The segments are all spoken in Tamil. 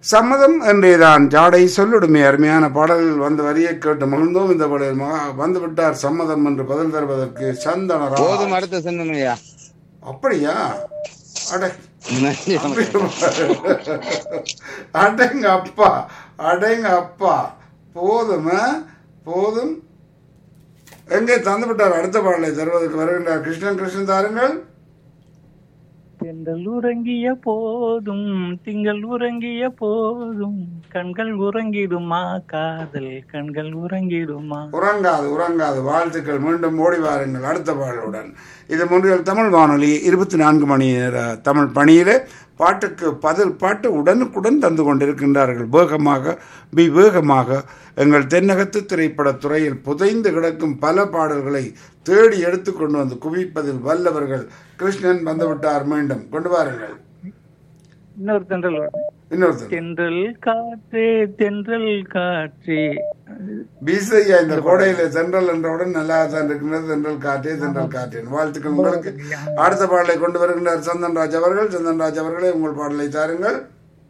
சம்மதம் என்றேதான் ஜாடை சொல்லிடுமே அருமையான பாடல் வந்து வரியை கேட்டு மகிழ்ந்தோம் இந்த பாடல் மகா- வந்து விட்டார் சம்மதம் என்று பதில் தருவதற்கு சந்தனரா போதும் அடுத்த சின்னமையா அப்படியா அட நன்றி வணக்கம். அடங்க அப்பா அடங்க அப்பா போதும் ஆ? போதும் எங்கே தந்து விட்டார் அடுத்த பாடலை தருவதற்கு வருகின்றார் கிருஷ்ணன் கிருஷ்ணன் தாருங்கள் தென்றல் உறங்கிய போதும் திங்கள் உறங்கிய போதும் கண்கள் உறங்கிடுமா காதல் கண்கள் உறங்கிடுமா உறங்காது உறங்காது வாழ்த்துக்கள் மீண்டும் ஓடி வாருங்கள் அடுத்த பாடலுடன் இது முன்றியல் தமிழ் வானொலி இருபத்தி நான்கு மணி நேர தமிழ் பணியிலே பாட்டுக்கு பதில் பாட்டு உடனுக்குடன் தந்து கொண்டிருக்கின்றார்கள் வேகமாக விவேகமாக எங்கள் தென்னகத்து திரைப்படத் துறையில் புதைந்து கிடக்கும் பல பாடல்களை தேடி எடுத்து கொண்டு வந்து குவிப்பதில் வல்லவர்கள் கிருஷ்ணன் வந்துவிட்டார் மீண்டும் கொண்டு வாருங்கள் இன்னொரு தென்றல் வருது. இன்னொருத்தர் தென்றல் காற்றே தென்றல் காற்றே பீசையா இந்த கோடையில சென்றல் என்றவுடன் நல்லா தான் இருக்கின்றது சென்றல் காற்றே சென்றல் காற்றேன் வாழ்த்துக்கள் உங்களுக்கு அடுத்த பாடலை கொண்டு வருகின்றார் சந்தன்ராஜ் அவர்கள் சந்தன்ராஜ் அவர்களே உங்கள் பாடலை தாருங்கள்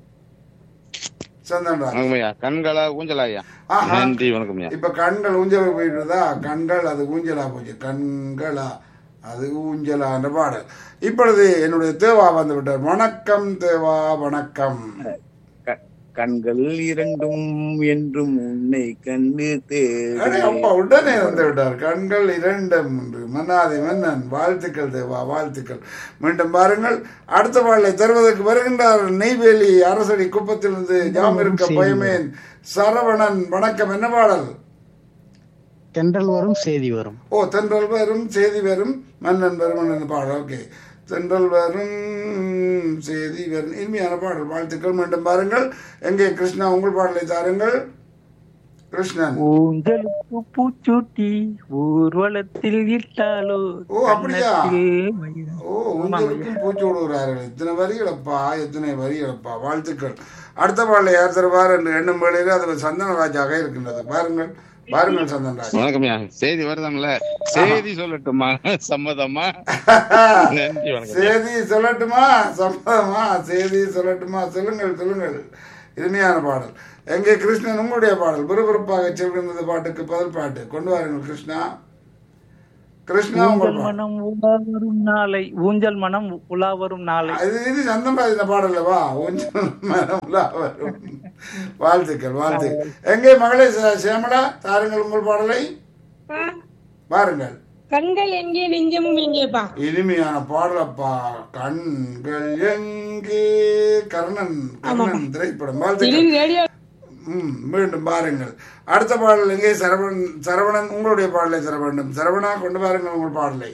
சந்தன்ராஜ் வணக்கம் ஐயா கண்களா ஊஞ்சலா ஐயா ஆஹா. நன்றி வணக்கம் ஐயா இப்ப கண்கள் ஊஞ்சல் போயிட்டுதா கண்கள் அது ஊஞ்சலா போச்சு கண்களா அது ஊஞ்சலா என்ற பாடல் இப்பொழுது என்னுடைய தேவா வந்து விட்டார் வணக்கம் தேவா வணக்கம் க- கண்கள் இரண்டும் என்றும் உன்னை கண்டு அடே தேடு அப்பா உடனே வந்து விட்டார் கண்கள் இரண்டும் உண்டு மன்னாதி மன்னன் வாழ்த்துக்கள் தேவா வாழ்த்துக்கள் மீண்டும் பாருங்கள் அடுத்த பாடலை தருவதற்கு வருகின்றார் நெய்வேலி அரசடி குப்பத்திலிருந்து ஜாம் இருக்க பயமேன் சரவணன் வணக்கம் என்ன பாடல் தென்றல் வரும் செய்தி வரும் ஓ தென்றல் வரும் செய்தி வரும் மன்னன் வரும் என்ற பாடல் ஓகே தென்றல் வரும் செய்தி வரும் இனிமையான பாடல் வாழ்த்துக்கள் மீண்டும் பாருங்கள் எங்கே கிருஷ்ணா உங்கள் பாடலை தாருங்கள் கிருஷ்ணன் ஊஞ்சலுக்கு பூச்சூட்டி ஊர்வலத்தில் இட்டாலோ ஓ, அப்படியா? கன்னத்தில் மயிரம். ஓ உங்களுக்கும் பூச்சி விடுகிறார்கள் இத்தனை வரிகளப்பா எத்தனை வரிகளப்பா வாழ்த்துக்கள் அடுத்த பாடலை யார் தருவார் என்று எண்ணும் வேளையில் அது சந்தனராஜாக இருக்கின்றது பாருங்கள் பாருங்கள் சந்தனராஜ் வணக்கம் ஐயா செய்தி வருதாங்கள செய்தி சொல்லட்டுமா சம்மதமா நன்றி வணக்கம் செய்தி சொல்லட்டுமா சம்மதமா செய்தி சொல்லட்டுமா சொல்லுங்கள் சொல்லுங்கள் இனிமையான பாடல் எங்கே கிருஷ்ணன் உங்களுடைய பாடல் விறுவிறுப்பாக செல்கின்றது பாட்டுக்கு பதில் பாட்டு கொண்டு வாருங்கள் கிருஷ்ணா கிருஷ்ணா உங்கள் ஊஞ்சல் பாடல் மனம் உலா வரும் நாளை ஊஞ்சல் மனம் உலா வரும் நாளை இது இது சந்தன்ராஜ் பாடல்லவா ஊஞ்சல் மரம் உலா வரும் வாழ்த்துக்கள் வாழ்த்துக்கள் எங்கே மகளே ச- சியாமளா தாருங்கள் உங்கள் பாடலை பாருங்கள் கண்கள் எங்கே நெஞ்சமும் எங்கேப்பா இனிமையான பாடலப்பா கண்கள் எங்கே கர்ணன் கர்ணன் திரைப்படம் வாழ்த்துக்கள் ரேடியோ ம் மீண்டும் பாருங்கள் அடுத்த பாடல் எங்கே சரவணன் சரவணன் உங்களுடைய பாடலை தர வேண்டும் சரவணா கொண்டு பாருங்கள் உங்கள் பாடலை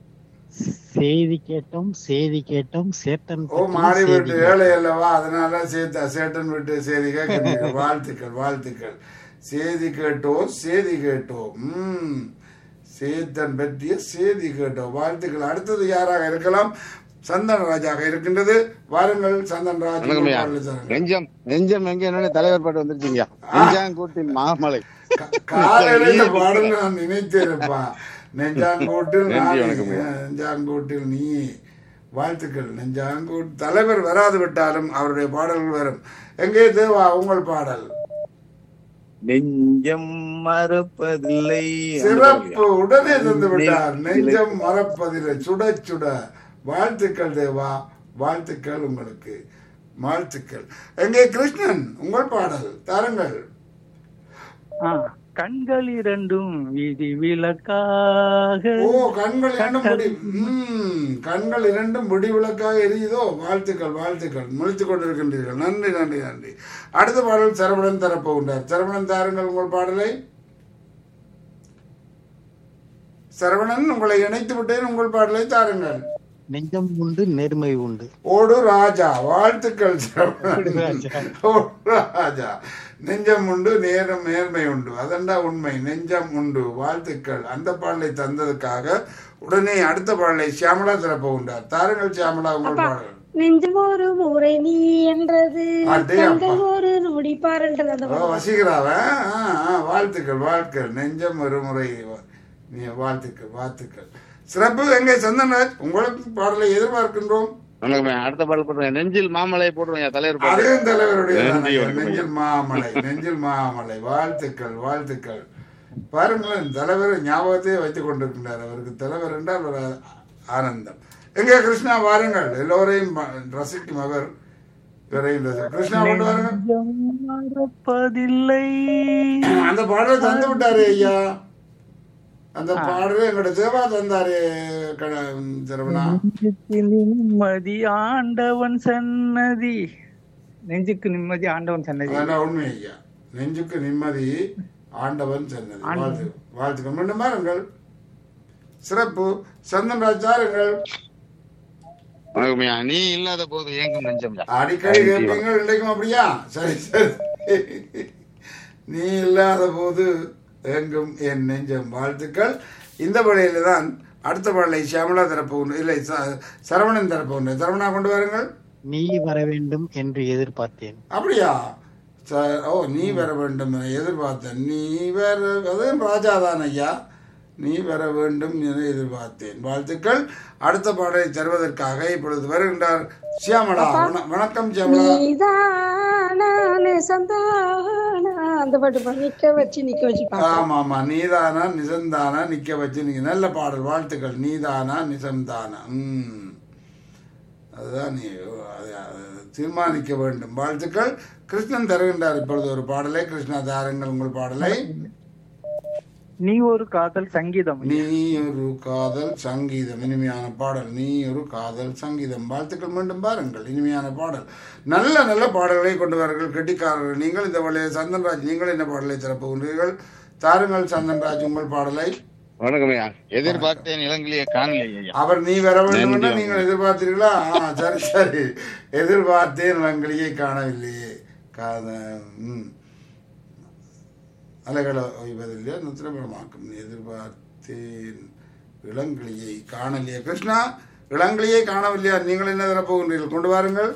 செய்தி கேட்டோம் செய்தி கேட்டோம் சேட்டன் ஓ மாடி வீட்டு ஏழை அல்லவா அதனால சேத்தா சேட்டன் வீட்டு செய்தி கேட்கிறீர்கள் வாழ்த்துக்கள் வாழ்த்துக்கள் செய்தி கேட்டோம் செய்தி கேட்டோம் ம் சேத்தன் பற்றிய செய்தி கேட்டோம் வாழ்த்துக்கள் அடுத்தது யாராக இருக்கலாம் சந்தன் ராஜாக இருக்கின்றது வாருங்கள் சந்தன் ராஜ் வணக்கம் ஐயா பாடலை தாருங்கள். நெஞ்சம் நெஞ்சம் எங்க என்னோட தலைவர் பாட்டு வந்துருச்சுங்க நெஞ்சாங்கூட்டின் மாமலை கா- காலையில இந்த பாடல் நான் நினைத்தேன்ப்பா நெஞ்சாங்கோட்டில் நன்றி, நானே, வணக்கம் ஐயா. நெஞ்சாங்கோட்டில் நீ வாழ்த்துக்கள் நெஞ்சாங்கோட் தலைவர் வராது விட்டாலும் அவருடைய பாடல்கள் வரும் எங்கே தேவா உங்கள் பாடல் நெஞ்சம் மறப்பதில்லை சிறப்பு உடனே தந்து விட்டார் நெஞ்சம் மறப்பதில்லை சுட சுட வாழ்த்துக்கள் தேவா வாழ்த்துக்கள் உங்களுக்கு வாழ்த்துக்கள் எங்கே கிருஷ்ணன் உங்கள் பாடல் தாருங்கள் ஆ, கண்கள் இரண்டும் விதி விளக்காக ஓ கண்கள் இரண்டும் முடி ம், கண்கள் இரண்டும் முடிவிளக்காக எரியுதோ வாழ்த்துக்கள் வாழ்த்துக்கள் முழித்துக் கொண்டிருக்கின்றீர்கள் நன்றி நன்றி நன்றி அடுத்த பாடல் சரவணன் தரப்போகின்றார் சரவணன் தாருங்கள் உங்கள் பாடலை சரவணன் உங்களை இணைத்து விட்டேன் உங்கள் பாடலை தாருங்கள் நெஞ்சம் உண்டு நேர்மை உண்டு ஓடு ராஜா வாழ்த்துக்கள் சரவணன் ஓடு ராஜா நெஞ்சம் உண்டு நேரம் நேர்மை உண்டு அதண்டா உண்மை நெஞ்சம் உண்டு வாழ்த்துக்கள் அந்த பாடலை தந்ததுக்காக உடனே அடுத்த பாடலை சியாமலா தரப்போகின்றார் தாருங்கள் சியாமலா உங்கள் பாடல் நெஞ்சம் ஒரு முறை நீ என்றது அடே கண்கள் அப்பா. ஒரு நொடி பாருன்றது அந்த ஓ வசீகராவ ஆ, ஆ, வாழ்த்துக்கள் வாழ்த்துக்கள் நெஞ்சம் ஒரு முறை நீ வாழ்த்துக்கள் வாழ்த்துக்கள் சிறப்பு எங்கே சந்தன்ராஜ் உங்களுக்கு பாடலை எதிர்பார்க்கின்றோம் வணக்கம் ஐயா. அடுத்த பாடல் போட்டுருங்க நெஞ்சில் மாமலை போட்டுருங்க தலைவர் பாட்டு அதுவும் தலைவருடைய நன்றி, தானே. வணக்கம். நெஞ்சில் மாமலை நெஞ்சில் மாமலை வாழ்த்துக்கள் வாழ்த்துக்கள் பாருங்களேன் தலைவர் ஞாபகத்தையே வைத்துக் கொண்டிருக்கின்றார் அவருக்கு தலைவர் என்றால் ஒரு ஆனந்தம் எங்கே கிருஷ்ணா வாருங்கள் எல்லோரையும் ப- ரசிக்கும் அவர் இவரையும் ரசி- கிருஷ்ணா கொண்டு வாருங்கள் நெஞ்சம் மறப்பதில்லை அந்த பாடலை தந்து விட்டாரு ஐயா அந்த பாடலை எங்களோட தேவா தந்தாரு கட- சரவணா நெஞ்சுக்கு நிம்மதி ஆண்டவன் சன்னதி நெஞ்சுக்கு நிம்மதி ஆண்டவன் சன்னதி அதான் உண்மை ஐயா நெஞ்சுக்கு நிம்மதி ஆண்டவன் சொன்னது வாழ்த்து வாழ்த்துக்கள் மீண்டும் பாருங்கள் சிறப்பு சந்தன்ராஜ் சாருங்கள் வணக்கம் ஐயா. நீ இல்லாத போது ஏங்கும் நெஞ்சம் ஐயா. அடிக்கடி கேட்பீங்க இன்றைக்கும் அப்படியா சரி சரி நீ இல்லாத போது எங்கும் என் நெஞ்சம் வாழ்த்துக்கள் இந்த வழியில தான் அடுத்த பாடலை சியாமலா தரப்பு ஒன்று இல்லை ச- சரவணன் தரப்பு ஒன்று சரவணா கொண்டு வாருங்கள் நீ வர வேண்டும் என்று எதிர்பார்த்தேன் அப்படியா ச- ஓ நீ வர வேண்டும் என எதிர்பார்த்தேன் நீ வர அதுவும் ராஜாதான் ஐயா நீ வர வேண்டும் என எதிர்பார்த்தேன் வாழ்த்துக்கள் அடுத்த பாடலை தருவதற்காக இப்பொழுது வருகின்றார் சியாமலா வண- வணக்கம் சியாமலா நீதானா நெசந்தானா அந்த பாட்டு பா நிக்க வச்சு நிக்க வச்சு பா ஆமா ஆமா நீதானா நிசந்தானா நிக்க வச்சு நீங்க நல்ல பாடல் வாழ்த்துக்கள் நீதானா நிசந்தானா ம் அதுதான் நீ அது- அது தீர்மானிக்க வேண்டும் வாழ்த்துக்கள் கிருஷ்ணன் தருகின்றார் இப்பொழுது ஒரு பாடலை கிருஷ்ணா தாருங்கள் உங்கள் பாடலை நீ ஒரு காதல் சங்கீதம் நீ ஒரு காதல் சங்கீதம் இனிமையான பாடல் நீ ஒரு காதல் சங்கீதம் வாழ்த்துக்கள் மீண்டும் பாருங்கள் இனிமையான பாடல் நல்ல நல்ல பாடல்களை கொண்டு வாருங்கள் கெட்டிக்காரர்கள் நீங்கள் இந்த வழியை சந்தன்ராஜ் நீங்கள் என்ன பாடலை திறப்புகின்றீர்கள் தாருங்கள் சந்தன்ராஜ் உங்கள் பாடலை வணக்கம் ஐயா எதிர்பார்த்தேன் இளங்கிலேயே காணலை ஐயா அவர் நீ வர வேண்டும் என்று நன்றி. நீங்கள் எதிர்பார்த்தீர்களா ஆ, சரி சரி எதிர்பார்த்தேன் இளங்கிளியை காணவில்லையே காத ம் அலைகளை ஓய்வதில்லையா நித்திரபலமாக்கும் எதிர்பார்த்தேன் இளங்கிளியை காணலையே கிருஷ்ணா இளங்கிளியை காணவில்லையா நீங்கள் என்ன தரப்போகின்றீர்கள் கொண்டு வாருங்கள்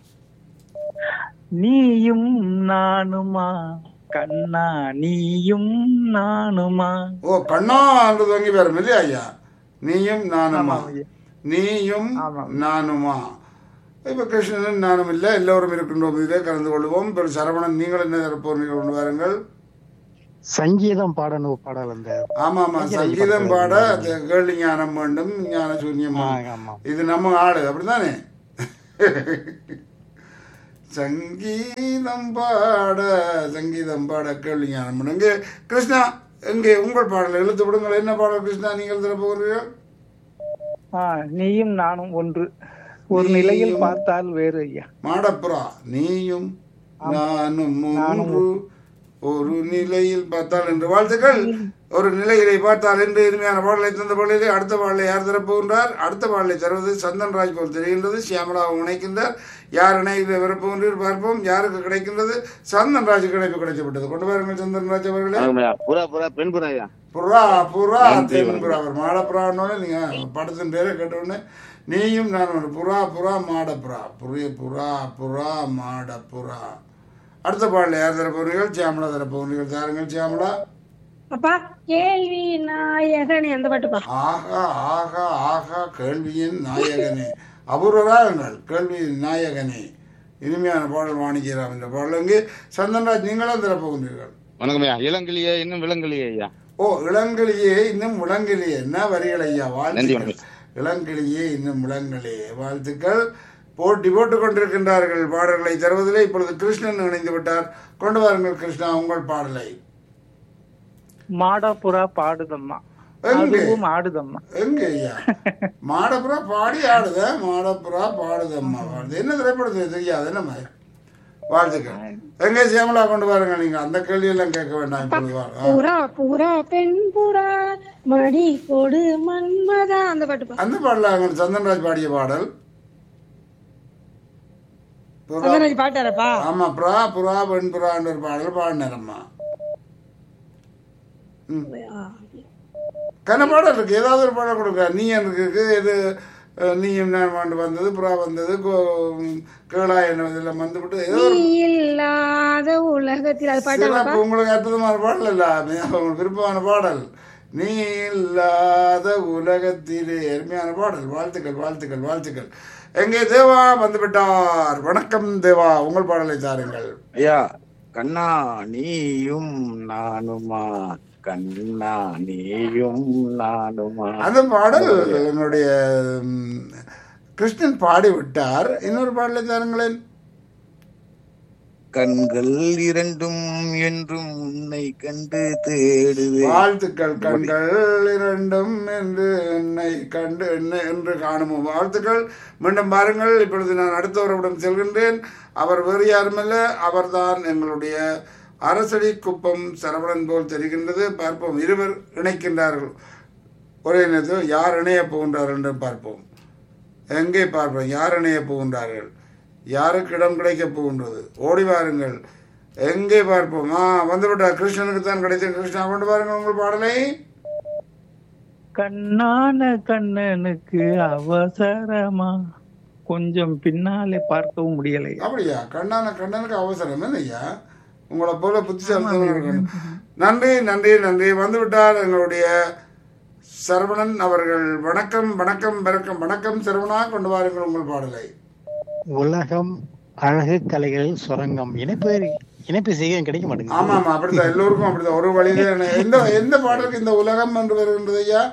நீயும் நானுமா கண்ணா நீயும் நானுமா ஓ கண்ணா என்று தொங்கி வரும் இல்லையா ஐயா நீயும் நானுமா ஆமாம் ஐயா. நீயும் ஆமாம். நானுமா இப்ப கிருஷ்ணன் நானும் இல்லை எல்லோரும் இருக்கின்றோம் இதிலே கலந்து கொள்வோம் இப்போ சரவணன் நீங்கள் என்ன தரப்போறீர்கள் கொண்டு வாருங்கள் சங்கீதம் பாடணும் பாடல் அந்த ஆமா ஆமா சங்கீதம் பாட அந்த கேள்வி ஞானம் வேண்டும் ஞான சூன்யம் ஆ, வேண்டும். ஆமா இது நம்ம ஆடு அப்படித்தானே சங்கீதம் பாட சங்கீதம் பாட கேள்வி ஞானம் வேண்டும். இங்கே கிருஷ்ணா எங்கே உங்கள் பாடல் எழுத்து விடுங்கள் என்ன பாடல் கிருஷ்ணா நீங்கள் தரப்போகிறீர்கள் ஆ, நீயும் நானும் ஒன்று ஒரு நிலையில் பார்த்தால் வேறு ஐயா மாடப்புறா நீயும் நானும் ஒன்று ஒரு நிலையில் பார்த்தால் என்று வாழ்த்துக்கள் ஒரு நிலையிலே பார்த்தால் என்று இனிமையான பாடலை தந்த பாடலிலே அடுத்த பாடலை யார் தரப்போகின்றார் அடுத்த பாடலை தருவது சந்தன் ராஜ் போல் தெரிகின்றது சியாமலாவும் இணைக்கின்றார் யார் இணைகிற விருப்பம் பார்ப்போம் யாருக்கு கிடைக்கின்றது சந்தன் ராஜ் கிடைப்பு கிடைக்கப்பட்டது கொண்டு வாருங்கள் சந்தன் ராஜ் அவர்களே வணக்கம் ஐயா புறா புறா பெண் புறா ஐயா புறா புறா நன்றி, தேவன் புறா அவர் மாடப்புறான்னு நீங்க படத்தின் பேரை கேட்டோடனே நீயும் நான் ஒரு புறா புறா மாடப்புறா புரிய புறா புறா மாடப்புறா அடுத்த பாடல யார் தர போறீர்கள் சியாமலா தர போறீர்கள் தாருங்கள் சியாமலா அப்பா கேள்வி நாயகனே அந்த பாட்டு பா ஆகா ஆகா ஆகா கேள்வியின் நாயகனே அபூர்வராகங்கள் கேள்வியின் நாயகனே இனிமையான பாடல் வாணிஜிராம் என்ற பாடல் அங்கே சந்தன்ராஜ் நீங்களும் தர போகின்றீர்கள் வணக்கம் ஐயா இளங்கிலேயே இன்னும் விலங்கிலேயே ஐயா ஓ இளங்கிளியே இன்னும் விளங்கிலியே என்ன வரிகள் ஐயா நன்றி, வாழ்த்துக்கள் வணக்கம். இளங்கிளியே இன்னும் விளங்கலையே வாழ்த்துக்கள் போட்டி போட்டுக் கொண்டிருக்கின்றார்கள் பாடல்களை தருவதிலே இப்பொழுது கிருஷ்ணன் இணைந்து விட்டார் கொண்டு வாருங்கள் கிருஷ்ணா உங்கள் பாடலை மாடாப்புறா பாடுதம்மா எங்கே? அதுவும் ஆடுதம்மா எங்க ஐயா மாடப்புறா பாடி ஆடுத மாடப்புறா பாடுதம்மா பாடுது என்ன திரைப்படத்தை தெரியாது என்ன மாதிரி வாழ்த்துக்கள் எங்க சியாமலா கொண்டு வாருங்க நீங்க அந்த கேள்வியெல்லாம் கேட்க வேண்டாம் இப்பொழுது வாங்க ஆ. புறா புறா பெண் புறா மடி கொடு மன்மதா அந்த பாட்டு பா அந்த பாடல அங்க சந்தன்ராஜ் பாடிய பாடல் புறா அந்த பாட்டாரப்பா ஆமா புறா புறா பெண் புறான்னு ஒரு பாடல் பாடினரம்மா கன பாடல் இருக்கு ஏதாவது ஒரு பாடல் கொடுக்க நீ எனக்கு இருக்கு இது அஹ், நீயும் நான் வாண்டு வந்தது புறா வந்தது கோ- கேளா என்ன இதெல்லாம் வந்துவிட்டு ஏதோ ஒரு நீ இல்லாத உலகத்தில் அது பாட்டாரப்பா சிறப்பு உங்களுக்கு அற்புதமான பாடல் இல்ல உங்களுக்கு விருப்பமான பாடல் நீ இல்லாத உலகத்திலே அருமையான பாடல் வாழ்த்துக்கள் வாழ்த்துக்கள் வாழ்த்துக்கள் எங்கே தேவா வந்துவிட்டார் வணக்கம் தேவா உங்கள் பாடலை தாருங்கள் ஐயா கண்ணா நீயும் நானுமா கண்ணா நீயும் நானுமா அந்த பாடல் என்னுடைய ம், கிருஷ்ணன் பாடி விட்டார் இன்னொரு பாடலை தாருங்களேன் கண்கள் இரண்டும் என்றும் உன்னை கண்டு தேடுவேன் வாழ்த்துக்கள் கண்கள் இரண்டும் என்று என்னை கண்டு என்ன என்று காணும் வாழ்த்துக்கள் மீண்டும் பாருங்கள் இப்பொழுது நான் அடுத்தவரிடம் செல்கின்றேன் அவர் வேறு யாருமல்ல அவர்தான் எங்களுடைய அரசடி குப்பம் சரவணன் போல் தெரிகின்றது பார்ப்போம் இருவர் இணைக்கின்றார்கள் ஒரே நேரத்தில் யார் இணைய போகின்றார் என்று பார்ப்போம் எங்கே பார்ப்போம் யார் இணைய போகின்றார்கள் யாருக்கு இடம் கிடைக்கப் போகின்றது ஓடி வாருங்கள் எங்கே பார்ப்போம் ஆ வந்துவிட்டார் கிருஷ்ணனுக்கு தான் கிடைத்தது கிருஷ்ணா கொண்டு பாருங்கள் உங்கள் பாடலை கண்ணான கண்ணனுக்கு அவசரமா கொஞ்சம் பின்னாலே பார்க்கவும் முடியலை அப்படியா கண்ணான கண்ணனுக்கு அவசரம் ஐயா உங்களை போல புத்திசாலித்தனம் இருக்கணும் நன்றி நன்றி நன்றி வந்துவிட்டார் எங்களுடைய சரவணன் அவர்கள் வணக்கம் வணக்கம் வணக்கம் வணக்கம் சரவணா கொண்டு வாருங்கள் உங்கள் பாடலை உலகம் அழகு கலைகளில் சுரங்கம் இணைப்பு இணைப்பு செய்ய கிடைக்க மாட்டேங்குது ஆமா ஆமா அப்படித்தான் எல்லோருக்கும் அப்படித்தான் ஒரு வழியில என்ன- எந்த எந்த பாடலுக்கு இந்த உலகம் என்று வருகின்றது ஐயா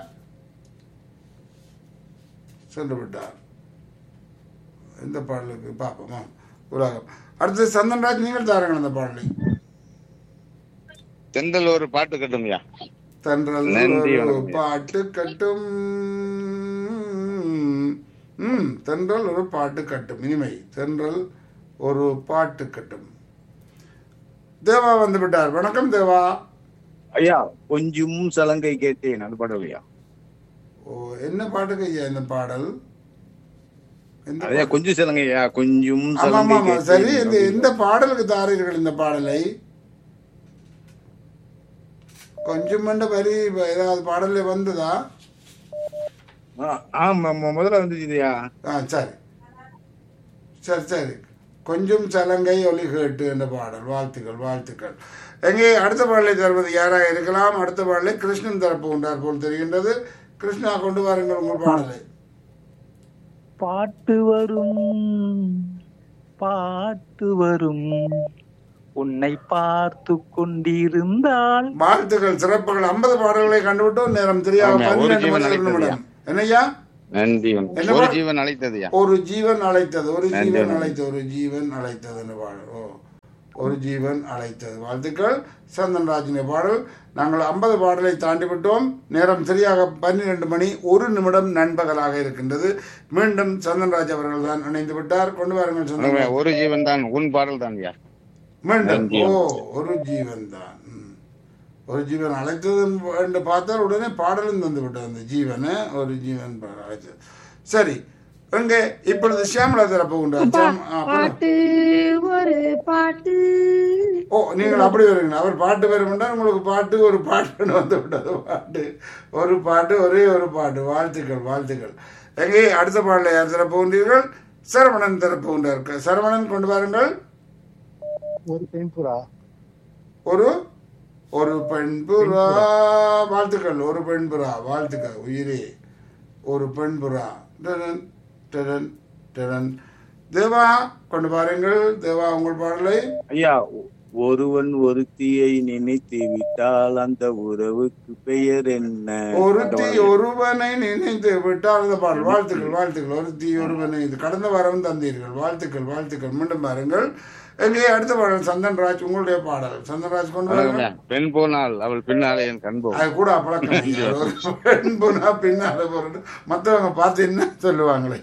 சென்று விட்டார் எந்த பாடலுக்கு பார்ப்போமா உலகம் அடுத்து சந்தன்ராஜ் நீங்கள் தாருங்கள் அந்த பாடலை தென்றல் ஒரு பாட்டு கட்டும்யா தென்றல் நன்றி, ஒரு வணக்கம். பாட்டு கட்டும் ம் தென்றல் ஒரு பாட்டு கட்டும் இனிமை தென்றல் ஒரு பாட்டு கட்டும் தேவா வந்து விட்டார் வணக்கம் தேவா ஐயா கொஞ்சம் சலங்கை கேட்டேன் அது பாடல் ஐயா ஓ என்ன பாட்டுக்கு ஐயா இந்த பாடல் எந்த ஐயா கொஞ்சம் சலங்கை ஐயா கொஞ்சம் ஆமா ஆமா சலங்கை ஆமா சரி கேட்டேன் இந்த எந்த பாடலுக்கு தாரீர்கள் இந்த பாடலை கொஞ்சம் மண்ட வரி ஏதாவது பாடல்ல வந்ததா ஆ, ஆமா மு- முதல்ல வந்துச்சு ஐயா ஆ சரி சரி சரி கொஞ்சம் சலங்கை ஒலி கேட்டு என்ற பாடல் வாழ்த்துக்கள் வாழ்த்துக்கள் எங்கே அடுத்த பாடலை தருவது யாராக இருக்கலாம் அடுத்த பாடலை கிருஷ்ணன் தரப்பு உண்டார் போல் தெரிகின்றது கிருஷ்ணா கொண்டு வாருங்கள் உங்கள் பாடலை பாட்டு வரும் பாட்டு வரும் உன்னை பார்த்து கொண்டிருந்தால் வாழ்த்துக்கள் சிறப்புகள் ஐம்பது பாடல்களை கண்டுவிட்டோம் நேரம் தெரியாம ஆமா, ஒரு பன்னிரண்டு ஜீவன் மணி அழைத்தது நிமிடம் என்னய்யா நன்றி வணக்கம். என்ன ஒரு பா- ஜீவன் அழைத்ததுயா ஒரு ஜீவன் அழைத்தது ஒரு நன்றி, ஜீவன் நன்றி. அழைத்தது ஒரு ஜீவன் அழைத்தது என்று பாடல் ஓ ஒரு ஜீவன் அழைத்தது வாழ்த்துக்கள் சந்தன்ராஜின பாடல் நாங்கள் ஐம்பது பாடலை தாண்டி விட்டோம் நேரம் சரியாக பன்னிரண்டு மணி ஒரு நிமிடம் நண்பகலாக இருக்கின்றது மீண்டும் சந்தன்ராஜ் அவர்கள் தான் இணைந்து விட்டார் கொண்டு வாருங்கள் வணக்கம். சந்தன்ராஜ் ஒரு ஜீவன் தான் உன் பாடல் தான் யா மீண்டும் நன்றி. ஓ ஒரு ஜீவன் தான் ம். ஒரு ஜீவன் அழைத்தது என்று பார்த்தால் உடனே பாடலும் தந்து விட்டது அந்த ஜீவனை ஒரு ஜீவன் பா- அழைத்தது சரி எங்கே இப்பொழுது சியாமலா தரப்பு உண்டு சியாம்- ஆ, சொல்லுங்க. பாட்டு ஒரு பாட்டு ஓ நீங்கள் அப்படி வருவீங்க அவர் பாட்டு வருமென்றால் உங்களுக்கு பாட்டு ஒரு பாட்டுன்னு வந்து விட்டது பாட்டு ஒரு பாட்டு ஒரே ஒரு பாட்டு வாழ்த்துக்கள் வாழ்த்துக்கள் எங்கே அடுத்த பாடலை யார் தரப்பு உண்டீர்கள் சரவணன் தரப்பு உண்டார் சரவணன் கொண்டு வாருங்கள் ஒரு பெண் புறா ஒரு ஒரு பெண் புறா வாழ்த்துக்கள் ஒரு பெண் புறா வாழ்த்துக்கள் உயிரே ஒரு பெண் புறா டடன், டடன், டடன். தேவா கொண்டு பாருங்கள் தேவா உங்கள் பாடலை ஐயா ஒ- ஒருவன் ஒருத்தியை நினைத்து விட்டால் அந்த உறவுக்கு பெயர் என்ன அந்த ஒருத்தி பாடல். ஒருவனை நினைத்து விட்டால் அந்த பாடல் வாழ்த்துக்கள் வாழ்த்துக்கள் ஒருத்தி ஒருவனை இது கடந்த வாரம் தந்தீர்கள் வாழ்த்துக்கள் வாழ்த்துக்கள் மீண்டும் பாருங்கள் எங்கே அடுத்த பாடல் சந்தன் ராஜ் உங்களுடைய பாடல் சந்தன் ராஜ் கொண்டு வணக்கம்யா. வாருங்கள் பெண் போனால் அவள் பின்னாலே என் கண் போகும் அது கூட பழக்கம் ஐயா. ஒரு பெண் போனா பின்னால போறது மற்றவங்க பார்த்து என்ன சொல்லுவாங்களே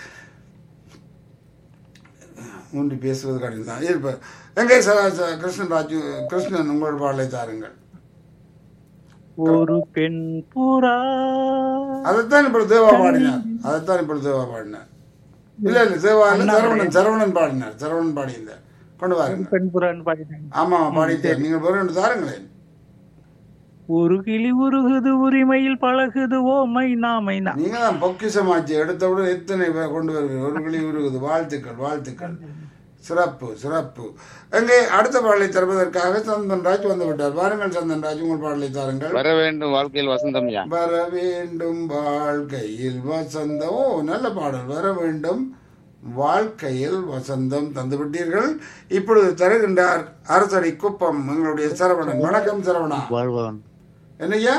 முண்டி பேசுவது கடினம் தான் இருப்ப எங்கே ச- ச- கிருஷ்ணன் ராஜு கிருஷ்ணன் உங்களோட பாடலை தாருங்கள் ஒரு பெண் புறா அதைத்தான் இப்பொழுது தேவா பாடினார் அதைத்தான் இப்பொழுது தேவா பாடினார் இல்ல இல்ல தேவா இல்ல சரவணன் சரவணன் பாடினார் சரவணன் பாடியிருந்தார் கொண்டு வாருங்க பெண் புறான்னு பாடினாங்க ஆமா பாடிட்டார் நீங்கள் ஒரு ரெண்டு தாருங்களேன் ஒரு கிளி உருகுது உரிமையில் பழகுது ஓ மைனா மைனா நீங்க தான் பொக்கிஷமாச்சு எடுத்தவுடன் எத்தனை பேர் கொண்டு வருவீங்க ஒரு கிளி உருகுது வாழ்த்துக்கள் வாழ்த்துக்கள் சிறப்பு சிறப்பு எங்கே அடுத்த பாடலை தருவதற்காக சந்தன்ராஜ் வந்து விட்டார் வாருங்கள் சந்தன்ராஜ் உங்கள் பாடலை தாருங்கள் வர வேண்டும் வாழ்க்கையில் வசந்தம்யா வர வேண்டும் வாழ்க்கையில் வசந்தம் ஓ நல்ல பாடல் வர வேண்டும் வாழ்க்கையில் வசந்தம் தந்து விட்டீர்கள் இப்பொழுது தருகின்றார் அரசடி குப்பம் எங்களுடைய சரவணன் வணக்கம் சரவணா வாழ்வான் என்னய்யா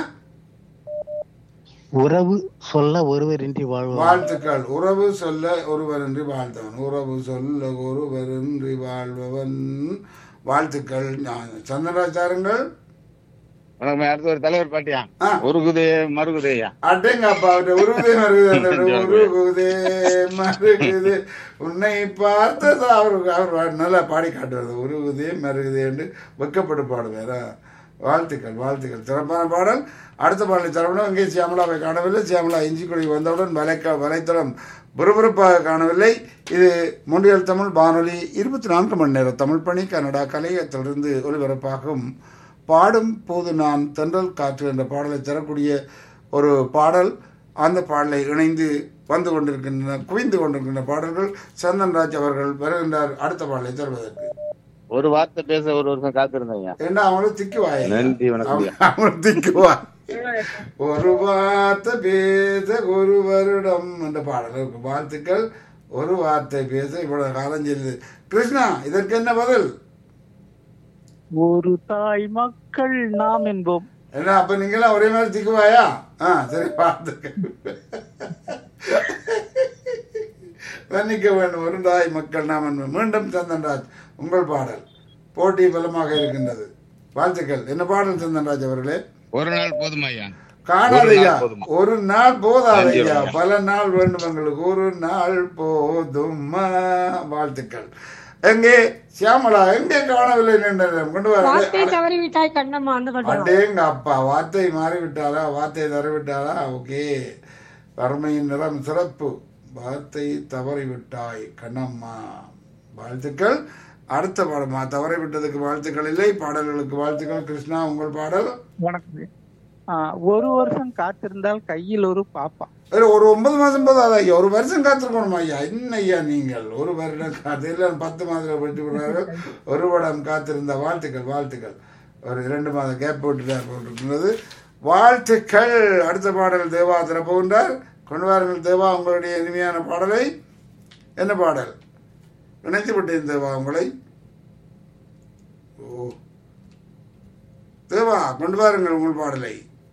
உறவு சொல்ல ஒருவரின்றி வாழ்வான் வாழ்த்துக்கள் உறவு சொல்ல ஒருவரின்றி வாழ்ந்தவன் உறவு சொல்ல ஒருவரின்றி வாழ்பவன் வாழ்த்துக்கள் நான் சந்திரராச்சாரங்கள் வணக்கம் அடுத்து ஒரு தலைவர் பாட்டியா ஆ. உருகுதே மருகுதேயா அடேங்கப்பா அவருடைய உருகுதே மருகுது அந்த உருகுதே மருகுது உன்னை பார்த்ததா அவருக்கு அவர் நல்லா பாடி காட்டுவது உருகுதே மருகுதே என்று வெக்கப்பட்டு பாடுவாரா வாழ்த்துக்கள் வாழ்த்துக்கள் சிறப்பான பாடல் அடுத்த பாடலை தரணும் இங்கே சியாமலாவை காணவில்லை சியாமலா இஞ்சிக்குடி வந்தவுடன் வலைக்க வலைத்தளம் விறுவிறுப்பாக காணவில்லை இது மொழியல் தமிழ் வானொலி இருபத்தி நான்கு மணி நேரம் தமிழ் பணி கன்னடா கலையத்திலிருந்து ஒலிபரப்பாகும் பாடும் போது நான் தென்றல் காற்று என்ற பாடலை தரக்கூடிய ஒரு பாடல் அந்த பாடலை இணைந்து வந்து கொண்டிருக்கின்றன குவிந்து கொண்டிருக்கின்ற பாடல்கள் சந்தன்ராஜ் அவர்கள் வருகின்றார் அடுத்த பாடலை தருவதற்கு ஒரு வார்த்தை பேச ஒரு வருஷம் காத்திருந்தேங்க ஏன்னா அவங்களும் திக்குவாய் நன்றி வணக்கம் ஐயா. அவங்களும் திக்குவாய் ஒரு வார்த்தை பேச ஒரு வருடம் என்ற பாடல் இருக்கு வாழ்த்துக்கள் ஒரு வார்த்தை பேச இவ்வளவு காலம் செல்லுது கிருஷ்ணா இதற்கு என்ன பதில் ஒரு தாய் மக்கள் நாம் என்போம் என்ன அப்ப நீங்களாம் ஒரே மாதிரி திக்குவாயா ஆ சரி பார்த்துக்க மன்னிக்க வேண்டும் ஒரு தாய் மக்கள் நாம் என்போம். மீண்டும் சந்தன்ராஜ் உங்கள் பாடல் போட்டி பலமாக இருக்கின்றது வாழ்த்துக்கள் என்ன பாடல் சந்தன்ராஜ் அவர்களே ஒரு நாள் போதுமா ஐயா காணாதையா ஒரு நாள் போதுமா? ஒரு நாள் போதாதையா நன்றி, ஐயா. பல நாள் வேண்டும் எங்களுக்கு ஒரு நாள் போதுமா வாழ்த்துக்கள் எங்கே சியாமலா எங்கே காணவில்லை நின்றனர் கொண்டு வார்த்தை வர தவறி விட்டாய் கண்ணம்மா அந்த பாட்டு அடேங்க அப்பா வார்த்தை மாறிவிட்டாரா வார்த்தை தரவிட்டாரா ஓகே வறுமையின் நிறம் சிறப்பு வார்த்தை தவறிவிட்டாய் கண்ணம்மா வாழ்த்துக்கள் அடுத்த பாடமா தவறி விட்டதுக்கு வாழ்த்துக்கள் இல்லை பாடல்களுக்கு வாழ்த்துக்கள் கிருஷ்ணா உங்கள் பாடல் வணக்கம் ஆ, ஒரு வருஷம் காத்திருந்தால் கையில் ஒரு பாப்பா ஒரு ஒரு ஒன்பது மாதம் போதாது ஐயா ஒரு வருஷம் காத்திருக்கணும் ஐயா என்ன ஐயா நீங்கள் ஒரு வருடம் காத்து இல்லை பத்து மாதத்தில் விட்டு விடுறார்கள் ஒரு வருடம் காத்திருந்த வாழ்த்துக்கள் வாழ்த்துக்கள் ஒரு இரண்டு மாதம் கேப் போட்டுட்டார் போட்டிருக்கிறது வாழ்த்துக்கள் அடுத்த பாடல் தேவா திறப்புகின்றார் கொண்டு வாருங்கள் தேவா உங்களுடைய இனிமையான பாடலை என்ன பாடல் நினைத்து விட்டேன் தேவா உங்களை ஓ தேவா கொண்டு வாருங்கள் உங்கள் பாடலை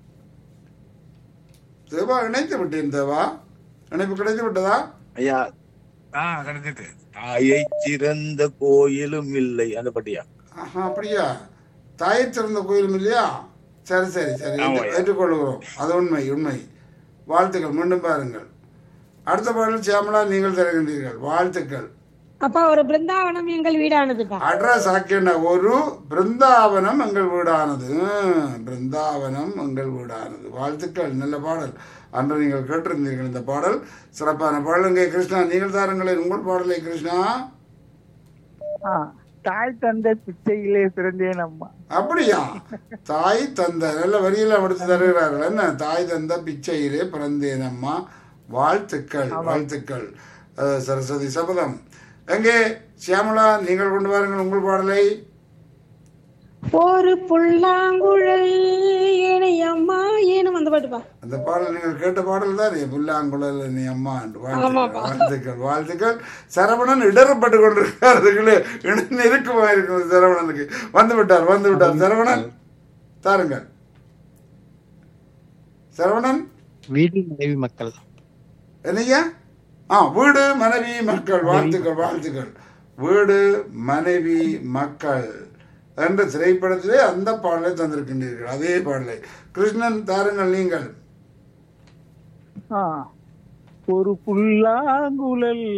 தேவா இணைத்து விட்டேன் தேவா இணைப்பு கிடைத்து விட்டதா ஐயா ஆ கிடைச்சிட்டு தாயை சிறந்த கோயிலும் இல்லை அந்த பட்டியா ஆஹா அப்படியா தாயை திறந்த கோயிலும் இல்லையா சரி சரி சரி ஆமா. ஏற்று- ஏற்றுக்கொள்கிறோம் அது உண்மை உண்மை வாழ்த்துக்கள் மீண்டும் பாருங்கள் அடுத்த பாடல் சியாமலா நீங்கள் தருகின்றீர்கள் வாழ்த்துக்கள் அப்பா ஒரு பிருந்தாவனம் எங்கள் வீடானதுப்பா அட்ரஸ் ஆக்கின ஒரு பிருந்தாவனம் எங்கள் வீடானது ம், பிருந்தாவனம் எங்கள் வீடானது வாழ்த்துக்கள் நல்ல பாடல் அன்று நீங்கள் கேட்டிருந்தீர்கள் இந்த பாடல் சிறப்பான பாடல் இங்கே கிருஷ்ணா நீங்கள் தாருங்களேன் உங்கள் பாடலை கிருஷ்ணா ஆ, தாய் தந்தை பிச்சையிலே பிறந்தேன் அம்மா அப்படியா தாய் தந்த நல்ல வரியெல்லாம் எடுத்து தருகிறார்கள் என்ன தாய் தந்த பிச்சையிலே பிறந்தேன் அம்மா வாழ்த்துக்கள் வாழ்த்துக்கள் அஹ், சரஸ்வதி சபதம் எங்கே சியாமலா நீங்கள் கொண்டு வாருங்கள் உங்கள் பாடலை ஒரு புல்லாங்குழல் ஏனையம்மா ஏனும் அந்த பாட்டுப்பா அந்த பாடல் நீங்கள் கேட்ட பாடல் தான் புல்லாங்குழல் நீ அம்மா என்று வாழ்த்துக்கள் வாழ்த்துக்கள் வாழ்த்துக்கள் சரவணன் இடரப்பட்டு கொண்டிருக்கார் அதுக்குள்ளே இட- நெருக்கமா இருக்கிறது சரவணனுக்கு வந்து விட்டார் வந்து விட்டார் சரவணன் தாருங்கள் சரவணன் வீடு மனைவி மக்கள் என்னய்யா ஆ வீடு மனைவி மக்கள் வாழ்த்துக்கள் வாழ்த்துக்கள் வீடு மனைவி மக்கள் என்ற திரைப்படத்திலே அந்த பாடலை தந்திருக்கின்றீர்கள் அதே பாடலை கிருஷ்ணன் தாருங்கள் நீங்கள் ஆ, ஒரு புல்லாங்குழல்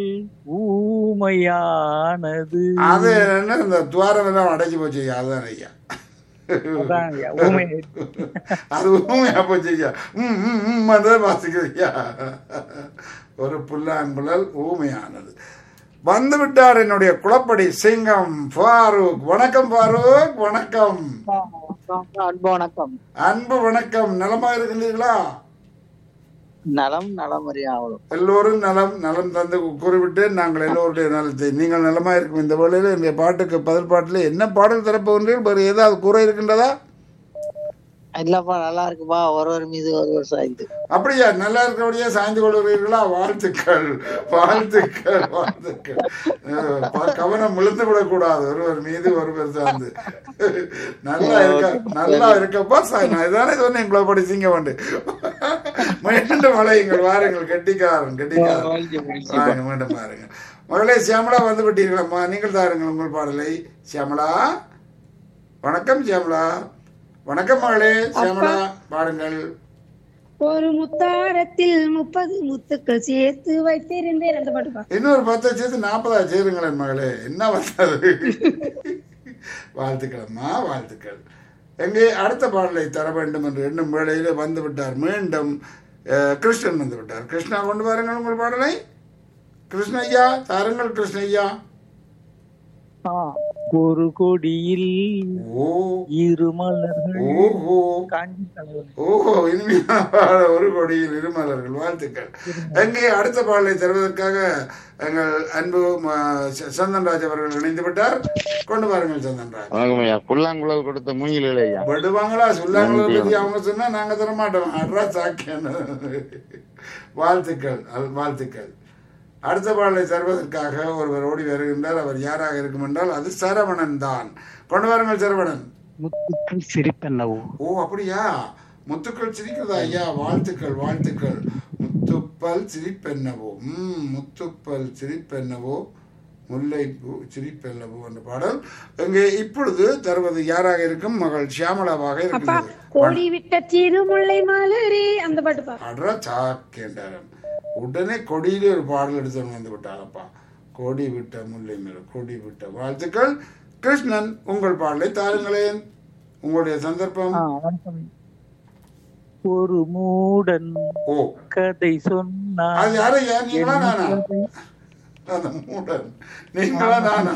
ஊமையானது அது என்ன இந்த துவாரம் எல்லாம் அடைச்சு போச்சு ஐயா அதுதான் ஐயா அதான் ஐயா, ஊமை அது உண்மையா போச்சு ஐயா ம் ம் ம் அதான் வாசிக்குது ஐயா ஒரு புல்லாங்குழல் ஊமையானது வந்து விட்டார் என்னுடைய குளப்படி சிங்கம் ஃபாரூக் வணக்கம் ஃபாரூக் வணக்கம் அன்பு வணக்கம் அன்பு வணக்கம் நலமா இருக்கின்றீர்களா நலம் நலமறி ஆவலும் எல்லோரும் நலம் நலம் தந்து குறிப்பிட்டு நாங்கள் எல்லோருடைய நலத்தை நீங்கள் நலமா இருக்கும் இந்த வேளையில் இந்த பாட்டுக்கு பதில் பாட்டில் என்ன பாடல் தரப்போகின்றீர்கள் வேறு ஏதாவது குறை இருக்கின்றதா இல்லப்பா நல்லா இருக்குப்பா ஒருவர் மீது ஒருவர் சாய்ந்து அப்படியா நல்லா இருக்கிறபடியா சாய்ந்து கொள்கிறீர்களா வாழ்த்துக்கள் வாழ்த்துக்கள் வாழ்த்துக்கள் அஹ் ப- கவனம் விழுந்து விடக்கூடாது ஒருவர் மீது ஒருவர் சார்ந்து நல்லா இருக்க நல்லா இருக்கப்பா சாய் நான் இதானே சொன்னேன் உங்களை படிச்சீங்க வந்து மீண்டும் மழையுங்கள் வாருங்கள் கெட்டிக்காரன் கெட்டிக்காரன் வாங்க மீண்டும் பாருங்க மகளே சியாமலா வந்து விட்டீர்களம்மா நீங்கள் தாருங்கள் உங்கள் பாடலை சியாமலா வணக்கம் சியாமலா வணக்கம் மகளே சியாமலா பாருங்கள் ஒரு முத்தாரத்தில் முப்பது முத்துக்கள் சேர்த்து வைத்திருந்தேன் அந்த பாட்டு பா இன்னொரு பத்தை சேர்த்து நாற்பதா சேருங்களேன் மகளே என்ன வந்தது வாழ்த்துக்களம்மா வாழ்த்துக்கள் எங்கே அடுத்த பாடலை தர வேண்டும் என்று எண்ணும் வேளையிலே வந்து விட்டார் மீண்டும் அஹ், கிருஷ்ணன் வந்து விட்டார் கிருஷ்ணா கொண்டு வாருங்கள் உங்கள் பாடலை கிருஷ்ணய்யா தாருங்கள் கிருஷ்ணய்யா ஆ, ஒரு கொடியில் ஓ இரு மலர்கள் ஓஹோ காஞ்சி தலைவன் ஓஹோ இனிமையான பாடல் ஒரு கொடியில் இருமலர்கள் வாழ்த்துக்கள் எங்கே அடுத்த பாடலை தருவதற்காக எங்கள் அன்பு ம, ச- சந்தன்ராஜ் அவர்கள் இணைந்து விட்டார் கொண்டு வாருங்கள் சந்தன்ராஜ் வணக்கம் ஐயா புல்லாங்குழல் கொடுத்த மூங்கில் ஐயா விடுவாங்களா சொல்லாங்களோ பத்தி அவங்க சொன்னா நாங்க தர மாட்டோம் அட்ரா சாக்கியம் வாழ்த்துக்கள் அல்- வாழ்த்துக்கள் அடுத்த பாடலை தருவதற்காக ஒருவர் ஓடி வருகின்றார் அவர் யாராக இருக்கும் என்றால் அது சரவணன் தான் கொண்டு வாருங்கள் சரவணன் முத்துக்கள் சிரிப்பென்னவோ ஓ அப்படியா முத்துக்கள் சிரிக்கிறதா ஐயா வாழ்த்துக்கள் வாழ்த்துக்கள் முத்துப்பல் சிரிப்பென்னவோ ம் முத்துப்பல் சிரிப்பென்னவோ முல்லைப்பூ சிரிப்பென்னவோ என்ற பாடல் இங்கே இப்பொழுது தருவது யாராக இருக்கும் மகள் ஷியாமலாவாக அப்பா இருக்கின்றது கோடி விட்ட திருமுல்லை மலரே அந்த பாட்டு பா அட்ரா சாக்கேண்டாரம் உடனே கொடியிலே ஒரு பாடல் எடுத்து வந்து விட்டாரப்பா கொடி விட்ட முல்லை மேல கொடி விட்ட வாழ்த்துக்கள் கிருஷ்ணன் உங்கள் பாடலை தாருங்களேன் உங்களுடைய சந்தர்ப்பம் ஆ, வணக்கம். ஒரு மூடன் ஓ கதை சொன்னான் அது யாரையா நீங்களா நானா அந்த மூடன் நீங்களா நானா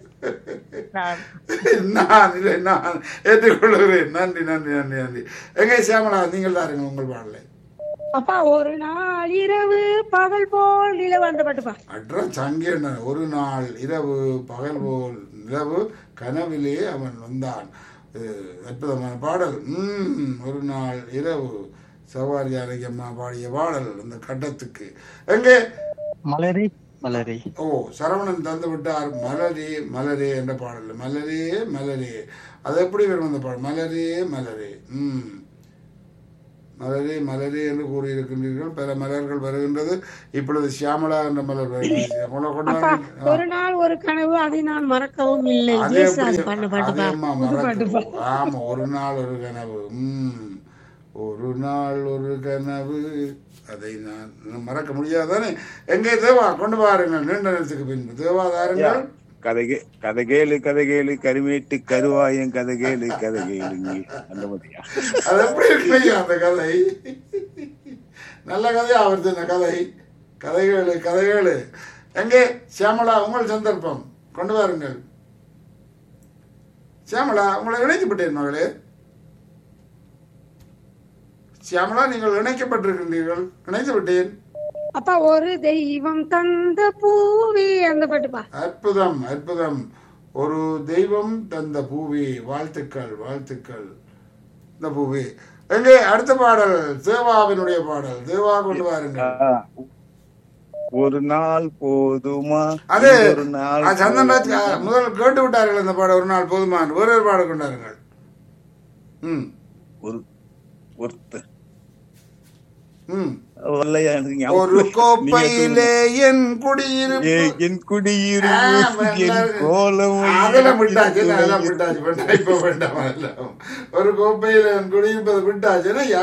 நான் நான் இல்லை நான் ஏற்றுக்கொள்கிறேன் நன்றி நன்றி நன்றி நன்றி எங்கே சியாமலா நீங்கள் தாருங்க உங்கள் பாடலை அப்பா ஒரு நாள் இரவு பகல் போல் நிலவு அந்த பாட்டு பா அட்ரா சங்கேன ஒரு நாள் இரவு பகல் போல் நிலவு கனவிலே அவன் வந்தான் அஹ் அற்புதமான பாடல் ம் ஒரு நாள் இரவு சவாரி அம்மா பாடிய பாடல் அந்த கட்டத்துக்கு எங்கே மலரே மலரே ஓ சரவணன் தந்து விட்டார் மலரே மலரே என்ற பாடல் மலரே மலரே அது எப்படி வரும் அந்த பாடல் மலரே மலரே ம் மலரே மலரே என்று கூறியிருக்கின்றீர்கள் பல மலர்கள் வருகின்றது இப்பொழுது சியாமலா என்ற மலர் வருகிறது உங்களை கொண்டு அப்பா வாருங்க. ஒரு நாள் ஒரு கனவு அதை நான் மறக்கவும் இல்லை அது ஜேசு எப்படி- அது பண்ண பாட்டு அது பா அம்மா புது பாட்டு பா மறக்க- ஆமா ஒரு நாள் ஒரு கனவு ம் ஒரு நாள் ஒரு கனவு அதை நான் நான் மறக்க முடியாதானே எங்கே தேவா கொண்டு வாருங்கள் நீண்ட நேரத்துக்கு பின்பு தேவா தாருங்கள் கதை கே- கதை கேளு கதை கேளு கருமேட்டு கருவாயம் கதை கேளு கதை கேளுங்க அந்த மாதிரியா அது எப்படி இருக்கு அந்த கதை நல்ல கதையா வருது இந்த கதை கதைகள் கதைகள் எங்கே சியாமலா உங்கள் சந்தர்ப்பம் கொண்டு வாருங்கள் சியாமலா உங்களை இணைக்கப்பட்டேன் மகளே சியாமலா நீங்கள் இணைக்கப்பட்டிருக்கின்றீர்கள் இணைத்து விட்டேன் அப்பா ஒரு தெய்வம் தந்த பூவே அந்த பாட்டு பா அற்புதம் அற்புதம் ஒரு தெய்வம் தந்த பூவி வாழ்த்துக்கள் வாழ்த்துக்கள் இந்த பூவி எங்கே அடுத்த பாடல் தேவாவினுடைய பாடல் தேவா கொண்டு வாருங்கள் ஒரு நாள் போதுமா அது ஒரு நாள் ஆ, சந்தன்ராஜ் ஆ, முதல் கேட்டு விட்டார்கள் அந்த பாடம் ஒரு நாள் போதுமான் வேறு ஒரு பாடம் கொண்டாருங்கள் ம் ஒரு ஒருத்தர் ம் வரலையா எனக்கு ஞாபகம் ஒரு இல்லை. நீங்க கோப்பையிலே என் சொல்லுங்க. குடியிருப்பு ஏய், என் ஆ, குடியிருப்பு என் வேண்டாம். கோலம் அதெல்லாம் விட்டாச்சு அதெல்லாம் விட்டாச்சு வேண்டாம் இப்ப வேண்டாம் அதெல்லாம். ஒரு கோப்பையில என் குடியிருப்பது விட்டாச்சு ஐயா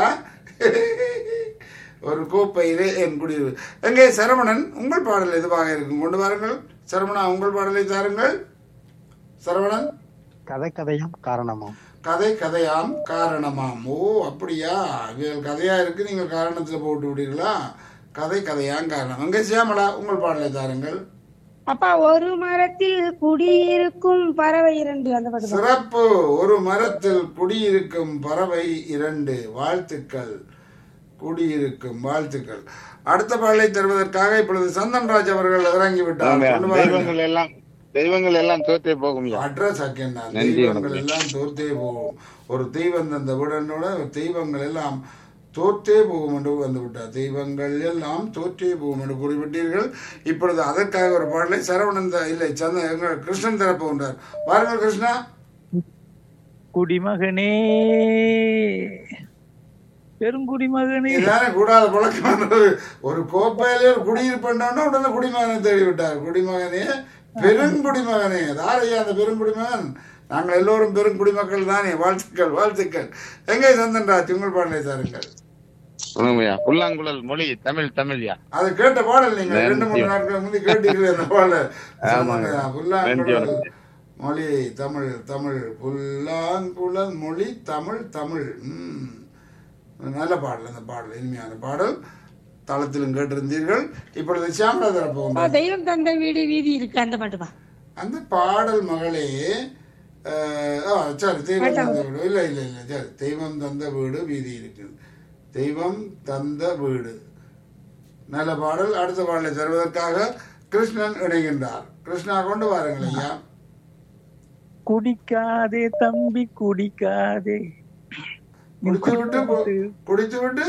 ஒரு கோப்பையிலே என் குடியிருப்பு எங்கே சரவணன் உங்கள் பாடல் எதுவாக இருக்கும் கொண்டு வாருங்கள் சரவணா உங்கள் பாடலை தாருங்கள் சரவணன் கதை கதையாம் காரணமாம் கதை கதையாம் காரணமாம் ஓ அப்படியா இவர்கள் கதையா இருக்கு நீங்க காரணத்துல போட்டு விடுறீங்களா கதை கதையாம் காரணம் அங்கே சியாமலா உங்கள் பாடலை தாருங்கள் அப்பா ஒரு மரத்தில் குடியிருக்கும் பறவை இரண்டு அந்த பாட்டு பா சிறப்பு ஒரு மரத்தில் குடியிருக்கும் பறவை இரண்டு வாழ்த்துக்கள் குடியிருக்கும் வாழ்த்துக்கள் அடுத்த பாடலை தருவதற்காக இப்பொழுது சந்தன்ராஜ் அவர்கள் இறங்கி விட்டார் ஆமாய்யா. கொண்டு வாருங்கள். தெய்வங்கள் எல்லாம் தெய்வங்கள் எல்லாம் தோத்தே போகும்யா அட்ரஸ் ஆக்கியன் நான். நன்றி, தெய்வங்கள் வணக்கம். எல்லாம் தோத்தே போகும் ஒரு தெய்வம் தந்த உடனோட தெய்வங்கள் எல்லாம் தோற்றே போகும் என்று வந்து விட்டார் தெய்வங்கள் எல்லாம் தோற்றே போகும் என்று குறிப்பிட்டீர்கள் இப்பொழுது அதற்காக ஒரு பாடலை சரவணன் த- இல்லை சந்த எங்கள் கிருஷ்ணன் தரப்பு கொண்டார் வாருங்கள் கிருஷ்ணா குடிமகனே பெருங்குடிமகனே இதானே கூடாத பழக்கம் ஒரு ஒரு கோப்பையிலே ஒரு குடியிருப்பேன்னா உடனே குடிமகனை தேடி விட்டார் குடிமகனே பெருங்குடிமகனே யாரையா அந்த பெருங்குடிமகன் நாங்கள் எல்லோரும் பெருங்குடிமக்கள் தானே வாழ்த்துக்கள் வாழ்த்துக்கள் எங்கே சந்தன்ராஜ் உங்கள் பாடலை தாருங்கள் சொல்லுங்கய்யா புல்லாங்குழல் மொழி தமிழ் தமிழ்யா அது கேட்ட பாடல் நீங்க நன்றி. ரெண்டு மூணு நாட்கள் முந்தி கேட்டீங்களே அந்த பாடல் ஆமாங்க. சொன்னாங்க, நன்றி, புல்லாங்குழல் வணக்கம். மொழி தமிழ் தமிழ் புல்லாங்குழல் மொழி தமிழ் தமிழ் ம். நல்ல பாடல் அந்த பாடல் இனிமையான பாடல் தளத்திலும் கேட்டிருந்தீர்கள் இப்பொழுது சியாமலா தரப்பு அப்பா, உண்டு. தெய்வம் தந்த வீடு வீதி இருக்கு அந்த பாட்டுப்பா அந்த பாடல் மகளே அஹ், ஆ, சரி தெய்வம் தந்த வீடு இல்லை இல்லை இல்லை சரி தெய்வம் தந்த வீடு வீதி இருக்குது தெய்வம் தந்த வீடு நல்ல பாடல் அடுத்த பாடலை தருவதற்காக கிருஷ்ணன் இணைகின்றார் கிருஷ்ணா கொண்டு வாருங்கள் ஐயா குடிக்காதே தம்பி குடிக்காதே குடித்து விட்டு கு- குடித்து விட்டு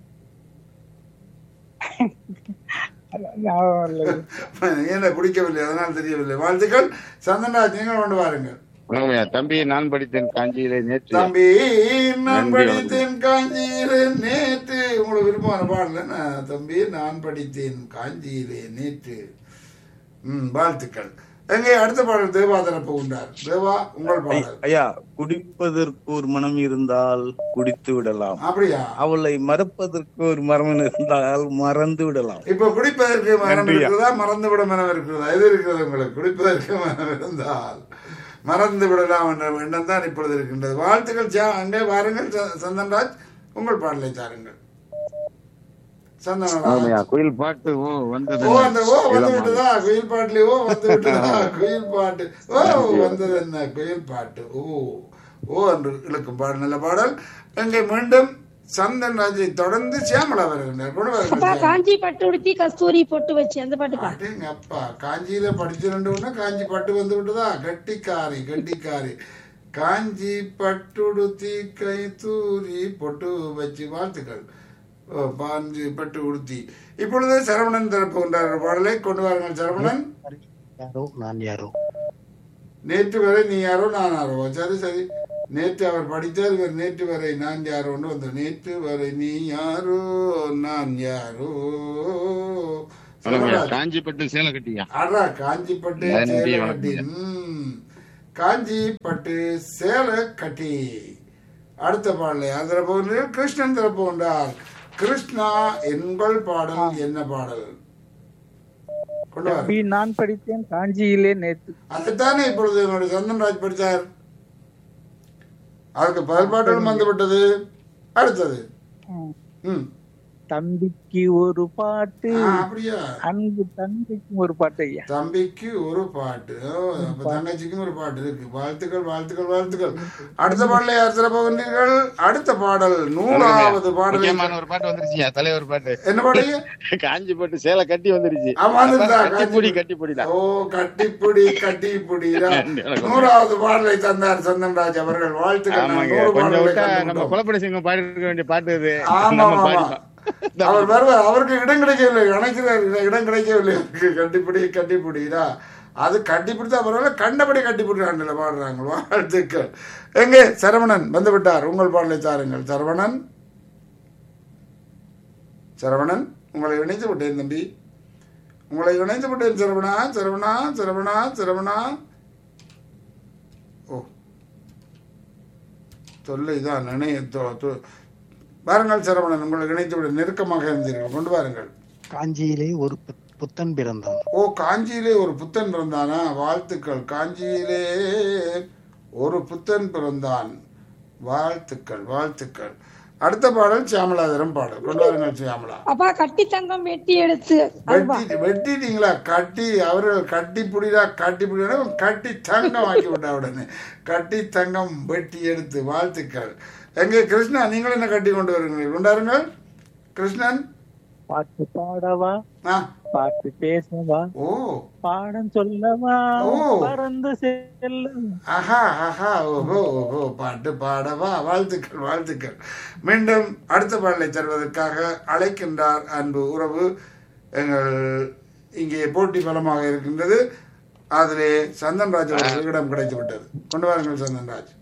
ஞாபகம் இல்லை. ஏன்னா குடிக்கவில்லை அதனால் தெரியவில்லை வாழ்த்துக்கள் சந்தன்ராஜ் நீங்கள் கொண்டு வாருங்கள் சொல்லுங்கய்யா தம்பி நான் படித்தேன் காஞ்சியிலே நேற்று தம்பி நான் நன்றி, படித்தேன் காஞ்சியிலே நேற்று உங்களுக்கு விருப்பமான பாடல நான் தம்பி நான் படித்தேன் காஞ்சியிலே நேற்று ம் வாழ்த்துக்கள் எங்கே அடுத்த பாடல் தேவா தரப்பு உண்டார் தேவா உங்கள் பாடல் ஐயா குடிப்பதற்கு ஒரு மனம் இருந்தால் குடித்து விடலாம் அப்படியா அவளை மறப்பதற்கு ஒரு மரம் இருந்தால் மறந்து விடலாம் இப்ப குடிப்பதற்கு மனம் நன்றியா. இருக்கிறதா மறந்து விட மனம் இருக்கிறதா எது இருக்கிறது உங்களுக்கு குடிப்பதற்கு மனம் இருந்தால் மறந்து விடலாம் என்ற எண்ணம் தான் இப்பொழுது இருக்கின்றது வாழ்த்துக்கள் சா அங்கே வாருங்கள் ச- சந்தன்ராஜ் உங்கள் பாடலை தாருங்கள் சந்தனராஜ் ஆமாய்யா குயில் பாட்டு ஓ வந்தது ஓ அந்த ஓ வந்து விட்டதா குயில் பாட்டுல ஓ வந்து விட்டதா குயில் பாட்டு ஓ வந்தது என்ன குயில் பாட்டு ஓ ஓ என்று இழுக்கும் பாடல் நல்ல பாடல் எங்கே மீண்டும் சந்தன் ராஜை தொடர்ந்து சியாமலா வருகின்றார் கொண்டு அப்பா வருகின்றார் காஞ்சி பட்டு உடுத்தி கஸ்தூரி பொட்டு வச்சு அந்த பாட்டுப்பா அடேங்க அப்பா காஞ்சியில படிச்சு ரெண்டு ஒண்ணு காஞ்சி பட்டு வந்து விட்டதா கட்டிக்காரி கட்டிக்காரி காஞ்சி பட்டுடுத்தி கை தூரி பொட்டு வச்சு வாழ்த்துக்கள் ஓ, பாஞ்சி பட்டு உடுத்தி இப்பொழுது சரவணன் தரப்பு கொண்டார் பாடலை கொண்டு வாருங்கள் சரவணன் யாரோ நான் யாரோ நேற்று வரை நீ யாரோ நான் யாரோ சரி சரி நேற்று அவர் படித்தார் இவர் நேற்று வரை நான் யாரோன்னு வந்து நேற்று வரை நீ யாரோ நான் யாரோ சொல்லுங்கய்யா சரவணன். காஞ்சிப்பட்டு சேலை கட்டியா அடா காஞ்சிப்பட்டு நன்றி, சேலை வணக்கம். கட்டி ம். காஞ்சிப்பட்டு சேலை கட்டி அடுத்த பாடலை அதில் போகிற கிருஷ்ணன் தரப்பு கொண்டார் கிருஷ்ணா எங்கள் பாடல் என்ன பாடல் கொண்டு வாருங்கள். தம்பி நான் படித்தேன் காஞ்சியிலே நேத்து அதுதானே இப்பொழுது என்னுடைய சந்தன்ராஜ் படித்தார் அதுக்கு பதில் பாடலும் வந்து விட்டது அடுத்தது ம். ம் தம்பிக்கு ஒரு பாட்டு ஆ, அப்படியா அன்பு தம்பிக்கும் ஒரு பாட்டு ஐயா தம்பிக்கு ஒரு பாட்டு ஓ, அப்ப தங்கச்சிக்கும் ஒரு பாட்டு இருக்கு வாழ்த்துக்கள் வாழ்த்துக்கள் வாழ்த்துக்கள் அடுத்த பாடலை யார் தர போகின்றீர்கள் அடுத்த பாடல் நூறாவது பாடலை முக்கியமான ஒரு பாட்டு வந்துருச்சுயா தலைவர் பாட்டு என்ன பாடுங்க காஞ்சி போட்டு சேலை கட்டி வந்துருச்சு ஆ, வந்துருச்சா? கட்டிப்புடி கட்டிப்புடிடா ஓ கட்டிப்புடி கட்டிப்புடி நூறாவது பாடலை தந்தார் சந்தன்ராஜ் அவர்கள் வாழ்த்துக்கள் நான் ஆமாங்க நூறு கொஞ்சம் பாடலை விட்டா கண்டு நம்ம விட்டோம். குலப்படி சிங்கம் பாடி இருக்க வேண்டிய பாட்டு இது ஆமா நம்ம ஆமா பாடிட்டோம் அவர் வருவார் அவருக்கு இடம் கிடைக்கவில்லை அணைக்கிறார் இடம் கிடைக்கவில்லை அவருக்கு கட்டிப்பிடி கட்டிப்பிடிடா அது கட்டிப்பிடித்தா பரவாயில்ல கண்டபடி கட்டிப்பிடிறாண்டில் பாடுறாங்க வாழ்த்துக்கள் எங்கே சரவணன் வந்து விட்டார் உங்கள் பாடலை தாருங்கள் சரவணன் சரவணன் உங்களை இணைத்து விட்டேன் தம்பி உங்களை இணைத்து விட்டேன் சரவணா சரவணா சரவணா சரவணா ஓ தொல்லைதான் நினைய தொ- தொ- வாருங்கள் சரவணன் உங்களை இணைத்து விட நெருக்கமாக இருந்தீர்கள் கொண்டு வாருங்கள் காஞ்சியிலே ஒரு புத்- புத்தன் பிறந்தான் ஓ காஞ்சியிலே ஒரு புத்தன் பிறந்தானா வாழ்த்துக்கள் காஞ்சியிலே ஒரு புத்தன் பிறந்தான் வாழ்த்துக்கள் வாழ்த்துக்கள் அடுத்த பாடல் சியாமலாதரம் பாடல் கொண்டு வாருங்கள் சியாமலா அப்பா கட்டி தங்கம் வெட்டி எடுத்து அதுவா வெட்டி வெட்டிட்டீங்களா கட்டி அவர்கள் கட்டி புடிடா கட்டி புடிடா கட்டி தங்கம் ஆக்கி விட்டா உடனே கட்டி தங்கம் வெட்டி எடுத்து வாழ்த்துக்கள் எங்கே கிருஷ்ணா நீங்கள் என்ன கட்டி கொண்டு வருகிறீர்கள் கொண்டாருங்கள் கிருஷ்ணன் பாட்டு பாடவா ஆ பாட்டு பேசவா ஓ பாடம் சொல்லவா ஓ. பறந்து செல்லும் ஆஹா ஆஹா ஓஹோ ஓஹோ பாட்டு பாடவா வாழ்த்துக்கள் வாழ்த்துக்கள் மீண்டும் அடுத்த பாடலை தருவதற்காக அழைக்கின்றார் அன்பு உறவு எங்கள் இங்கே போட்டி பலமாக இருக்கின்றது அதிலே சந்தன்ராஜ் அவர்களிடம் கிடைத்து விட்டது கொண்டு வாருங்கள் சந்தன்ராஜ்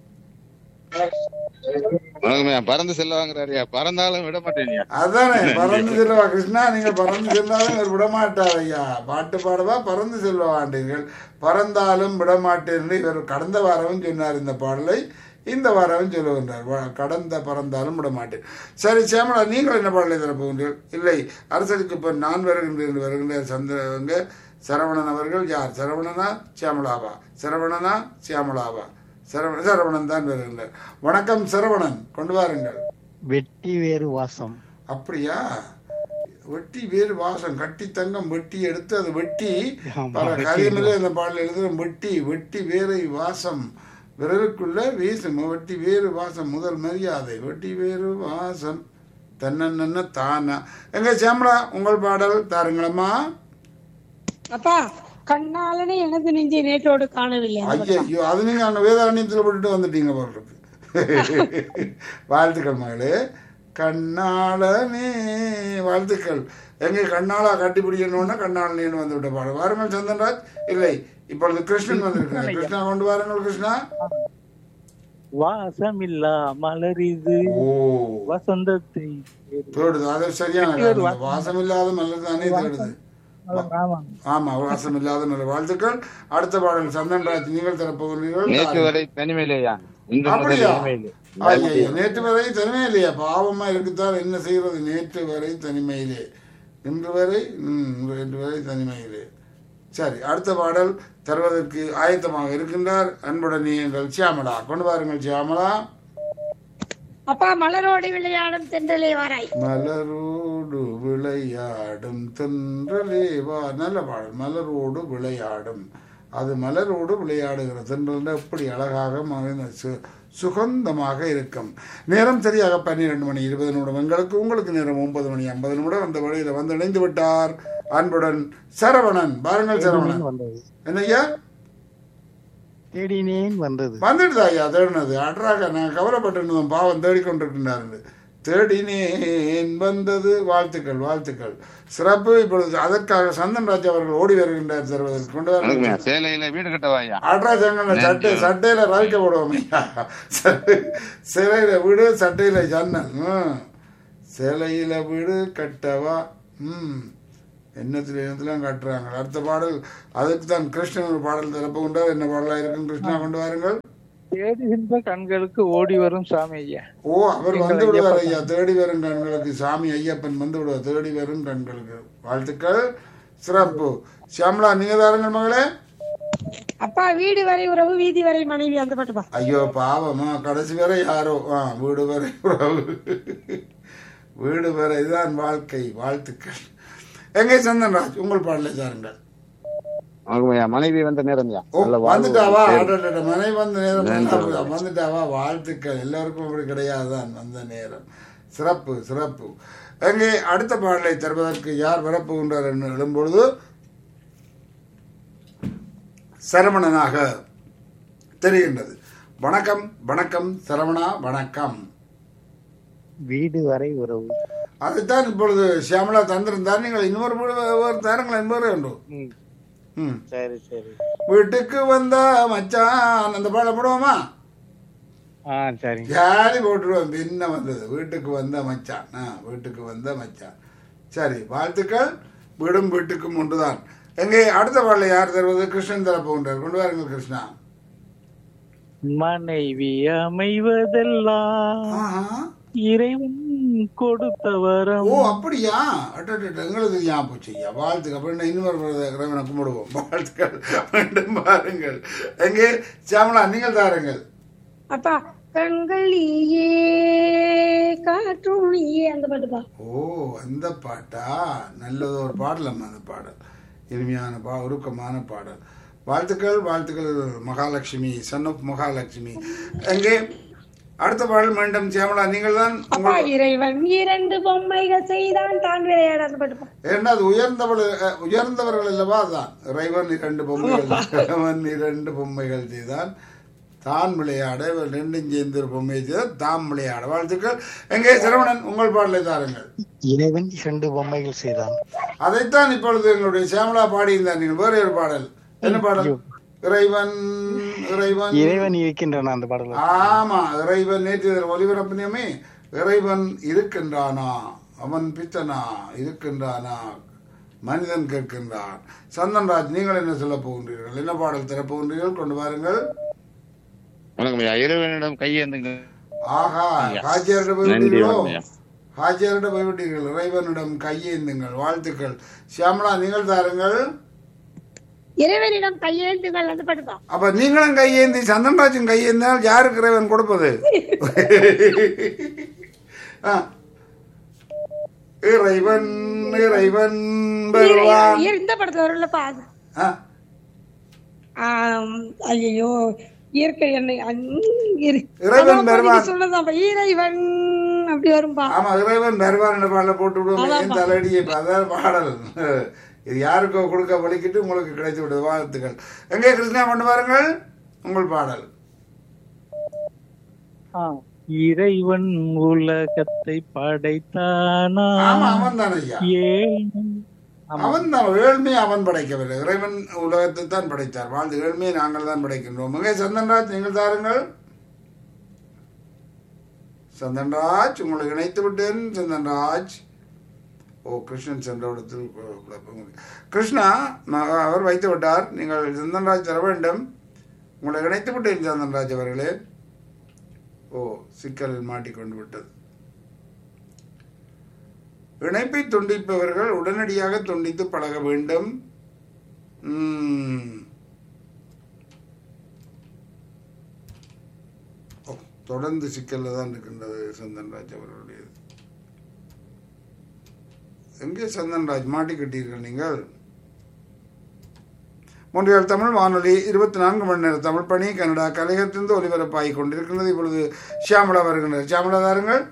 வணக்கம்யா பறந்து செல்ல வாங்குறாருயா பறந்தாலும் விட மாட்டேனியா அதானே பறந்து செல்வா கிருஷ்ணா நீங்க பறந்து செல்லாலும் இவர் விடமாட்டார் ஐயா பாட்டு பாடவா பறந்து செல்வா ஆண்டீர்கள் பறந்தாலும் விடமாட்டேன் இவர் கடந்த வாரமும் சொன்னார் இந்த பாடலை இந்த வாரமும் சொல்லுகின்றார் வா- கடந்த பறந்தாலும் விடமாட்டேன் சரி சேமலா நீங்கள் என்ன பாடலை தரப்போகின்றீர்கள் இல்லை அரசருக்கு இப்போ நான் வருகின்றேன் என்று வருகின்ற சந்திரவங்க சரவணன் அவர்கள் யார் சரவணனா சியாமலாவா சரவணனா சியாமலாவா சரவண சரவணன் தான் வருகின்றார் வணக்கம் சரவணன் கொண்டு வாருங்கள் வெட்டி வேறு வாசம் அப்படியா வெட்டி வேறு வாசம் கட்டி தங்கம் வெட்டி எடுத்து அது வெட்டி ஆமா, பல வெட்டி கதையில இந்த பாடல எழுதுறோம் வெட்டி வெட்டி வேரை வாசம் விரலுக்குள்ள வீசும் வெட்டி வேறு வாசம் முதல் மரியாதை வெட்டி வேறு வாசம் தன்னன்ன தானா எங்க சேமலா உங்கள் பாடல் தாருங்களம்மா அப்பா கண்ணாலனே எனது நெஞ்சை நேற்றோடு காணவில்லை ஐயோ அது நீங்க அங்க வேதாரண்யத்தில் போட்டுட்டு வந்துட்டீங்க போல இருக்கு வாழ்த்துக்கள் மகளே கண்ணாளனே வாழ்த்துக்கள் எங்க கண்ணாளா கட்டிப்பிடிக்கணும்னா கண்ணாளனேன்னு வந்து விட்ட பாடு வாருங்கள் சந்தன்ராஜ் இல்லை இப்பொழுது கிருஷ்ணன் வந்திருக்கிறார் கிருஷ்ணா கொண்டு வாருங்கள் கிருஷ்ணா வாசமில்லா மலரிது ஓ வசந்தத்தை தேடுது அது சரியான காரணம். வாசம் இல்லாத மலர் தானே தேடுது ஆமா ஆமா வாசம் இல்லாத மலர் வாழ்த்துக்கள் அடுத்த பாடல் சந்தன்ராஜ் நீங்கள் தரப்போகிறீர்கள் நேற்று வரை தனிமையிலேயா இன்று முதல் அப்படியா இனிமையிலே ஐயையோ, நேற்று வரை தனிமையிலேயே பாவமா இருக்குத்தான் என்ன செய்யறது நேற்று வரை தனிமையிலே இன்று வரை ம், இன்று வரை தனிமையிலே சரி அடுத்த பாடல் தருவதற்கு ஆயத்தமாக இருக்கின்றார் அன்புடனே எங்கள் சியாமலா கொண்டு வாருங்கள் சியாமலா அப்பா மலரோடு விளையாடும் தென்றலே வாராய் மலரோடு விளையாடும் தென்றலே வா நல்ல பாடல் மலரோடு விளையாடும் அது மலரோடு விளையாடுகிற தென்றல் எப்படி அழகாக மகிழ்ந்த சு- சுகந்தமாக இருக்கும் நேரம் சரியாக பன்னிரெண்டு மணி இருபது நிமிடம் எங்களுக்கு உங்களுக்கு நேரம் ஒன்பது மணி ஐம்பது நிமிடம் அந்த வழியில் வந்து இணைந்து விட்டார் அன்புடன் சரவணன் பாருங்கள் சரவணன் வந்தது என்னய்யா தேடினேன் வந்தது வந்துடுதா ஐயா தேடினது அட்ராக நான் கவலைப்பட்டு பாவம் தேடிக்கொண்டிருக்கின்றார் தேடினேன் வந்தது வாழ்த்துக்கள் வாழ்த்துக்கள் சிறப்பு இப்பொழுது அதற்காக சந்தன் ராஜ் அவர்கள் ஓடி வருகின்றார் தருவதற்கு கொண்டு வர வணக்கம்யா சேலையில வீடு கட்டவாயா அட்ரா சங்கல சட்டை சட்டையில ராய்க்க போடுவோம் ஐயா சிலையில வீடு சட்டையில ஜன்னல் ம். சிலையில வீடு கட்டவா ம் என்னத்துல என்னத்திலாம் கட்டுறாங்க அடுத்த பாடல் அதுக்கு தான் கிருஷ்ணன் ஒரு பாடல் திறப்பு கொண்டார் என்ன பாடலா இருக்கும் கிருஷ்ணா கொண்டு வாருங்கள் தேடுகின்ற கண்களுக்கு ஓடி வரும் சாமி ஐயா ஓ அவர் வந்து விடுவார் ஐயா தேடி வரும் கண்களுக்கு சாமி ஐயப்பன் வந்து விடுவார் தேடி வரும் கண்களுக்கு வாழ்த்துக்கள் சிறப்பு சியாமலா நீங்க தாருங்கள் மகளே அப்பா வீடு வரை உறவு வீதி வரை மனைவி அந்த பாட்டுப்பா ஐயோ பாவமா கடைசி வரை யாரோ ஆ வீடு வரை உறவு வீடு வரை தான் வாழ்க்கை வாழ்த்துக்கள் எங்கே சந்தன்ராஜ் உங்கள் பாடலை தாருங்கள் வணக்கம்யா மனைவி வந்த நேரம்யா ஓ நல்ல வாழ்வு. வந்துட்டாவா அடடட, மனை வந்த நேரம் வந்தா- வந்துட்டாவா வாழ்த்துக்கள் எல்லாருக்கும் அப்படி கிடையாதுதான் வந்த நேரம் சிறப்பு சிறப்பு எங்கே அடுத்த பாடலை தருவதற்கு யார் வரப்போகின்றார் என்று எழும்பொழுது சரவணனாக தெரிகின்றது வணக்கம் வணக்கம் சரவணா வணக்கம் வீடு வரை உறவு அதைத்தான் இப்பொழுது சியாமலா தந்திருந்தார் நீங்கள் இன்னொரு வீடு ஒரு தாரங்கள் என்பது வேண்டும் ம், ம் சரி சரி வீட்டுக்கு வந்த மச்சான் அந்த பாடம் போடுவோமா ஆ சரிங்க ஜாலி போட்டுருவோம் பின்ன வந்தது வீட்டுக்கு வந்த மச்சான் ஆ வீட்டுக்கு வந்த மச்சான் சரி வாழ்த்துக்கள் வீடும் வீட்டுக்கும் ஒன்றுதான் எங்கே அடுத்த பாடலை யார் தருவது கிருஷ்ணன் தரப்போகின்றார் கொண்டு வாருங்கள் கிருஷ்ணா மனைவி அமைவதெல்லாம் ஆஹா. இறைவன் கொடுத்த வரம் ஓ அப்படியா அட்டட்ட எங்களுக்கு ஞாபகம் போச்சு ஐயா வாழ்த்துக்கள் அப்படின்னு இன்னொரு இறைவனை கும்பிடுவோம் வாழ்த்துக்கள் மீண்டும் பாருங்கள் எங்கே சியாமலா நீங்கள் தாருங்கள் அப்பா கண்கள் நீயே காற்றும் நீயே அந்த பாட்டுப்பா ஓ அந்த பாட்டா நல்லது ஒரு பாடலம்மா அந்த பாடல் இனிமையான பா உருக்கமான பாடல் வாழ்த்துக்கள் வாழ்த்துக்கள் மகாலட்சுமி சன் ஆஃப் மகாலட்சுமி எங்கே அடுத்த பாடல் மீண்டும் சியாமலா நீங்கள் தான் அப்பா இறைவன் இரண்டு பொம்மைகள் செய்தான் தான் விளையாட அந்த பாட்டு பா. ஏன்னா அது உயர்ந்தவள் அஹ், உயர்ந்தவர்கள் அல்லவா அதான் இறைவன் இரண்டு பொம்மைகள் இறைவன் இரண்டு பொம்மைகள் செய்தான் தான் விளையாட இவள் ரெண்டும் சேர்ந்து ஒரு பொம்மையை செய்தால் தாம் விளையாட வாழ்த்துக்கள் எங்கே சரவணன் உங்கள் பாடலை தாருங்கள் இறைவன் இரண்டு பொம்மைகள் செய்தான் அதைத்தான் இப்பொழுது எங்களுடைய சியாமலா பாடியிருந்தார் நீங்கள் வேற ஒரு பாடல் என்ன பாடல் இறைவன் இறைவன் இறைவன் இருக்கின்றன அந்த பாடல ஆமா இறைவன் நேற்று ஒலிபரப்பினமே இறைவன் இருக்கின்றானா அவன் பித்தனா இருக்கின்றானா மனிதன் கேட்கின்றான் சந்தன்ராஜ் நீங்கள் என்ன சொல்ல போகின்றீர்கள் என்ன பாடல் தரப் போகின்றீர்கள் கொண்டு வாருங்கள் வணக்கம் ஐயா இறைவனிடம் கையேந்துங்க ஆஹா ஹாஜியாரிடம் போய் நன்றி விட்டீர்களோ வணக்கம் ஐயா. ஹாஜியாரிடம் போய் விட்டீர்கள் இறைவனிடம் கையேந்துங்கள் வாழ்த்துக்கள் சியாமலா நீங்கள் தாருங்கள் இறைவனிடம் கையெழுத்துங்கள் அந்த பாட்டு பா. அப்ப நீங்களும் கையேந்தி சந்தன்ராஜன் கையேந்தினால் யாருக்கு இறைவன் கொடுப்பது ஆ. இறைவன் இறைவன் வருவான் இறை- இந்த படத்துல வரும்லப்பா அது ஆ. ஆம், ஐயோ இயற்கை என்னை இறைவன் வருவான். சொன்னதாப்பா இறைவன் அப்படி வரும்பா ஆமா இறைவன் வருவான் என்ற பாடல போட்டு விடுவோம் என் தலையடியை அதான் பாடல் இது யாருக்கோ கொடுக்க வலிக்கிட்டு உங்களுக்கு கிடைத்து விடுது வாழ்த்துக்கள் எங்கே கிருஷ்ணா கொண்டு வாருங்கள் உங்கள் பாடல் ஆ, இறைவன் உலகத்தை படைத்தானா ஆமா அவன் தான் ஐயா ஏன் அவன் தான் ஏழ்மையை அவன் படைக்கவில்லை இறைவன் உலகத்தை தான் படைத்தார் வாழ்ந்து ஏழ்மையை நாங்கள் தான் படைக்கின்றோம் மிக சந்தன்ராஜ் நீங்கள் தாருங்கள் சந்தன்ராஜ் உங்களை இணைத்து விட்டேன் சந்தன்ராஜ் ஓ கிருஷ்ணன் சென்ற இடத்தில் கு- குழப்பம். கிருஷ்ணா நான் அவர் வைத்து விட்டார் நீங்கள் சந்தன்ராஜ் தர வேண்டும் உங்களை இணைத்து விட்டேன் சந்தன்ராஜ் அவர்களே ஓ சிக்கலில் மாட்டிக்கொண்டு விட்டது இணைப்பை துண்டிப்பவர்கள் உடனடியாக துண்டித்து பழக வேண்டும் உம். ஓ, தொடர்ந்து சிக்கல்ல தான் இருக்கின்றது சந்தன்ராஜ் அவர்களுடையது எங்கே சந்தன்ராஜ் மாட்டிக்கிட்டீர்கள் நீங்கள் மொன்றியல் தமிழ் வானொலி இருபத்தி நான்கு மணி நேர தமிழ் பணி கனடா கலையகத்திலிருந்து ஒலிபரப்பாகிக் கொண்டிருக்கின்றது இப்பொழுது ஷியாமலா வருகின்றார் ஷியாமலா தாருங்கள்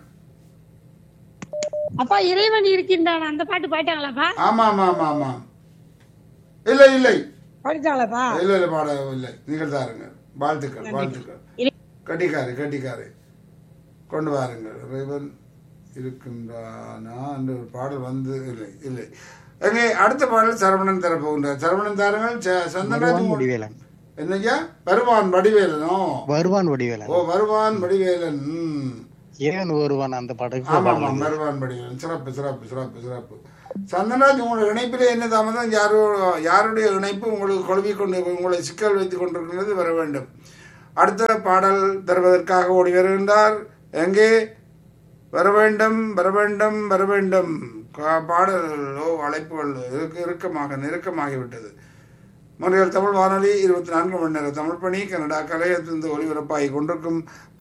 அப்பா இறைவன் இருக்கின்றான் அந்த பாட்டு பாட்டாங்களாப்பா ஆமா ஆமா ஆமா ஆமா இல்லை இல்லை பாடிட்டாங்களாப்பா இல்ல இல்ல பாட இல்லை நீங்கள் தாருங்க வாழ்த்துக்கள் வாழ்த்துக்கள் கட்டிக்காரு கட்டிக்காரு கொண்டு வாருங்கள் இறைவன் இருக்கின்றானா என்று ஒரு பாடல் வந்து இல்லை இல்லை எங்கே அடுத்த பாடல் சரவணன் தரப்போகின்றார் சரவணன் தாருங்கள் ச- சந்தனராஜ் வருவான் உங்க- வடிவேலன் என்னய்யா வருவான் வடிவேலனோ வருவான் வடிவேலன் ஓ வருவான் வடிவேலன் ம். இறைவன் வருவான் அந்த பாடலுக்கு ஆமா பாடல் ஆமா இது. வருவான் வடிவேலன் சிறப்பு சிறப்பு சிறப்பு சிறப்பு சந்தனராஜ் உங்களோட இணைப்பிலே என்ன தாமதம் யாரோ யாருடைய இணைப்பு உங்களுக்கு கொழுவி கொண்டு உங்களை சிக்கல் வைத்துக் கொண்டிருக்கிறது வர வேண்டும் அடுத்த பாடல் தருவதற்காக ஓடி வருகின்றார் எங்கே வர வேண்டும் வர வேண்டும் வர வேண்டும் கா- பாடலோ அழைப்புகள் இறுக்க இறுக்கமாக நெருக்கமாகிவிட்டது மொழிகள் தமிழ் வானொலி இருபத்தி நான்கு மணி நேர தமிழ் பணி கனடா கலையத்திலிருந்து ஒளிபரப்பாகி கொண்டிருக்கும்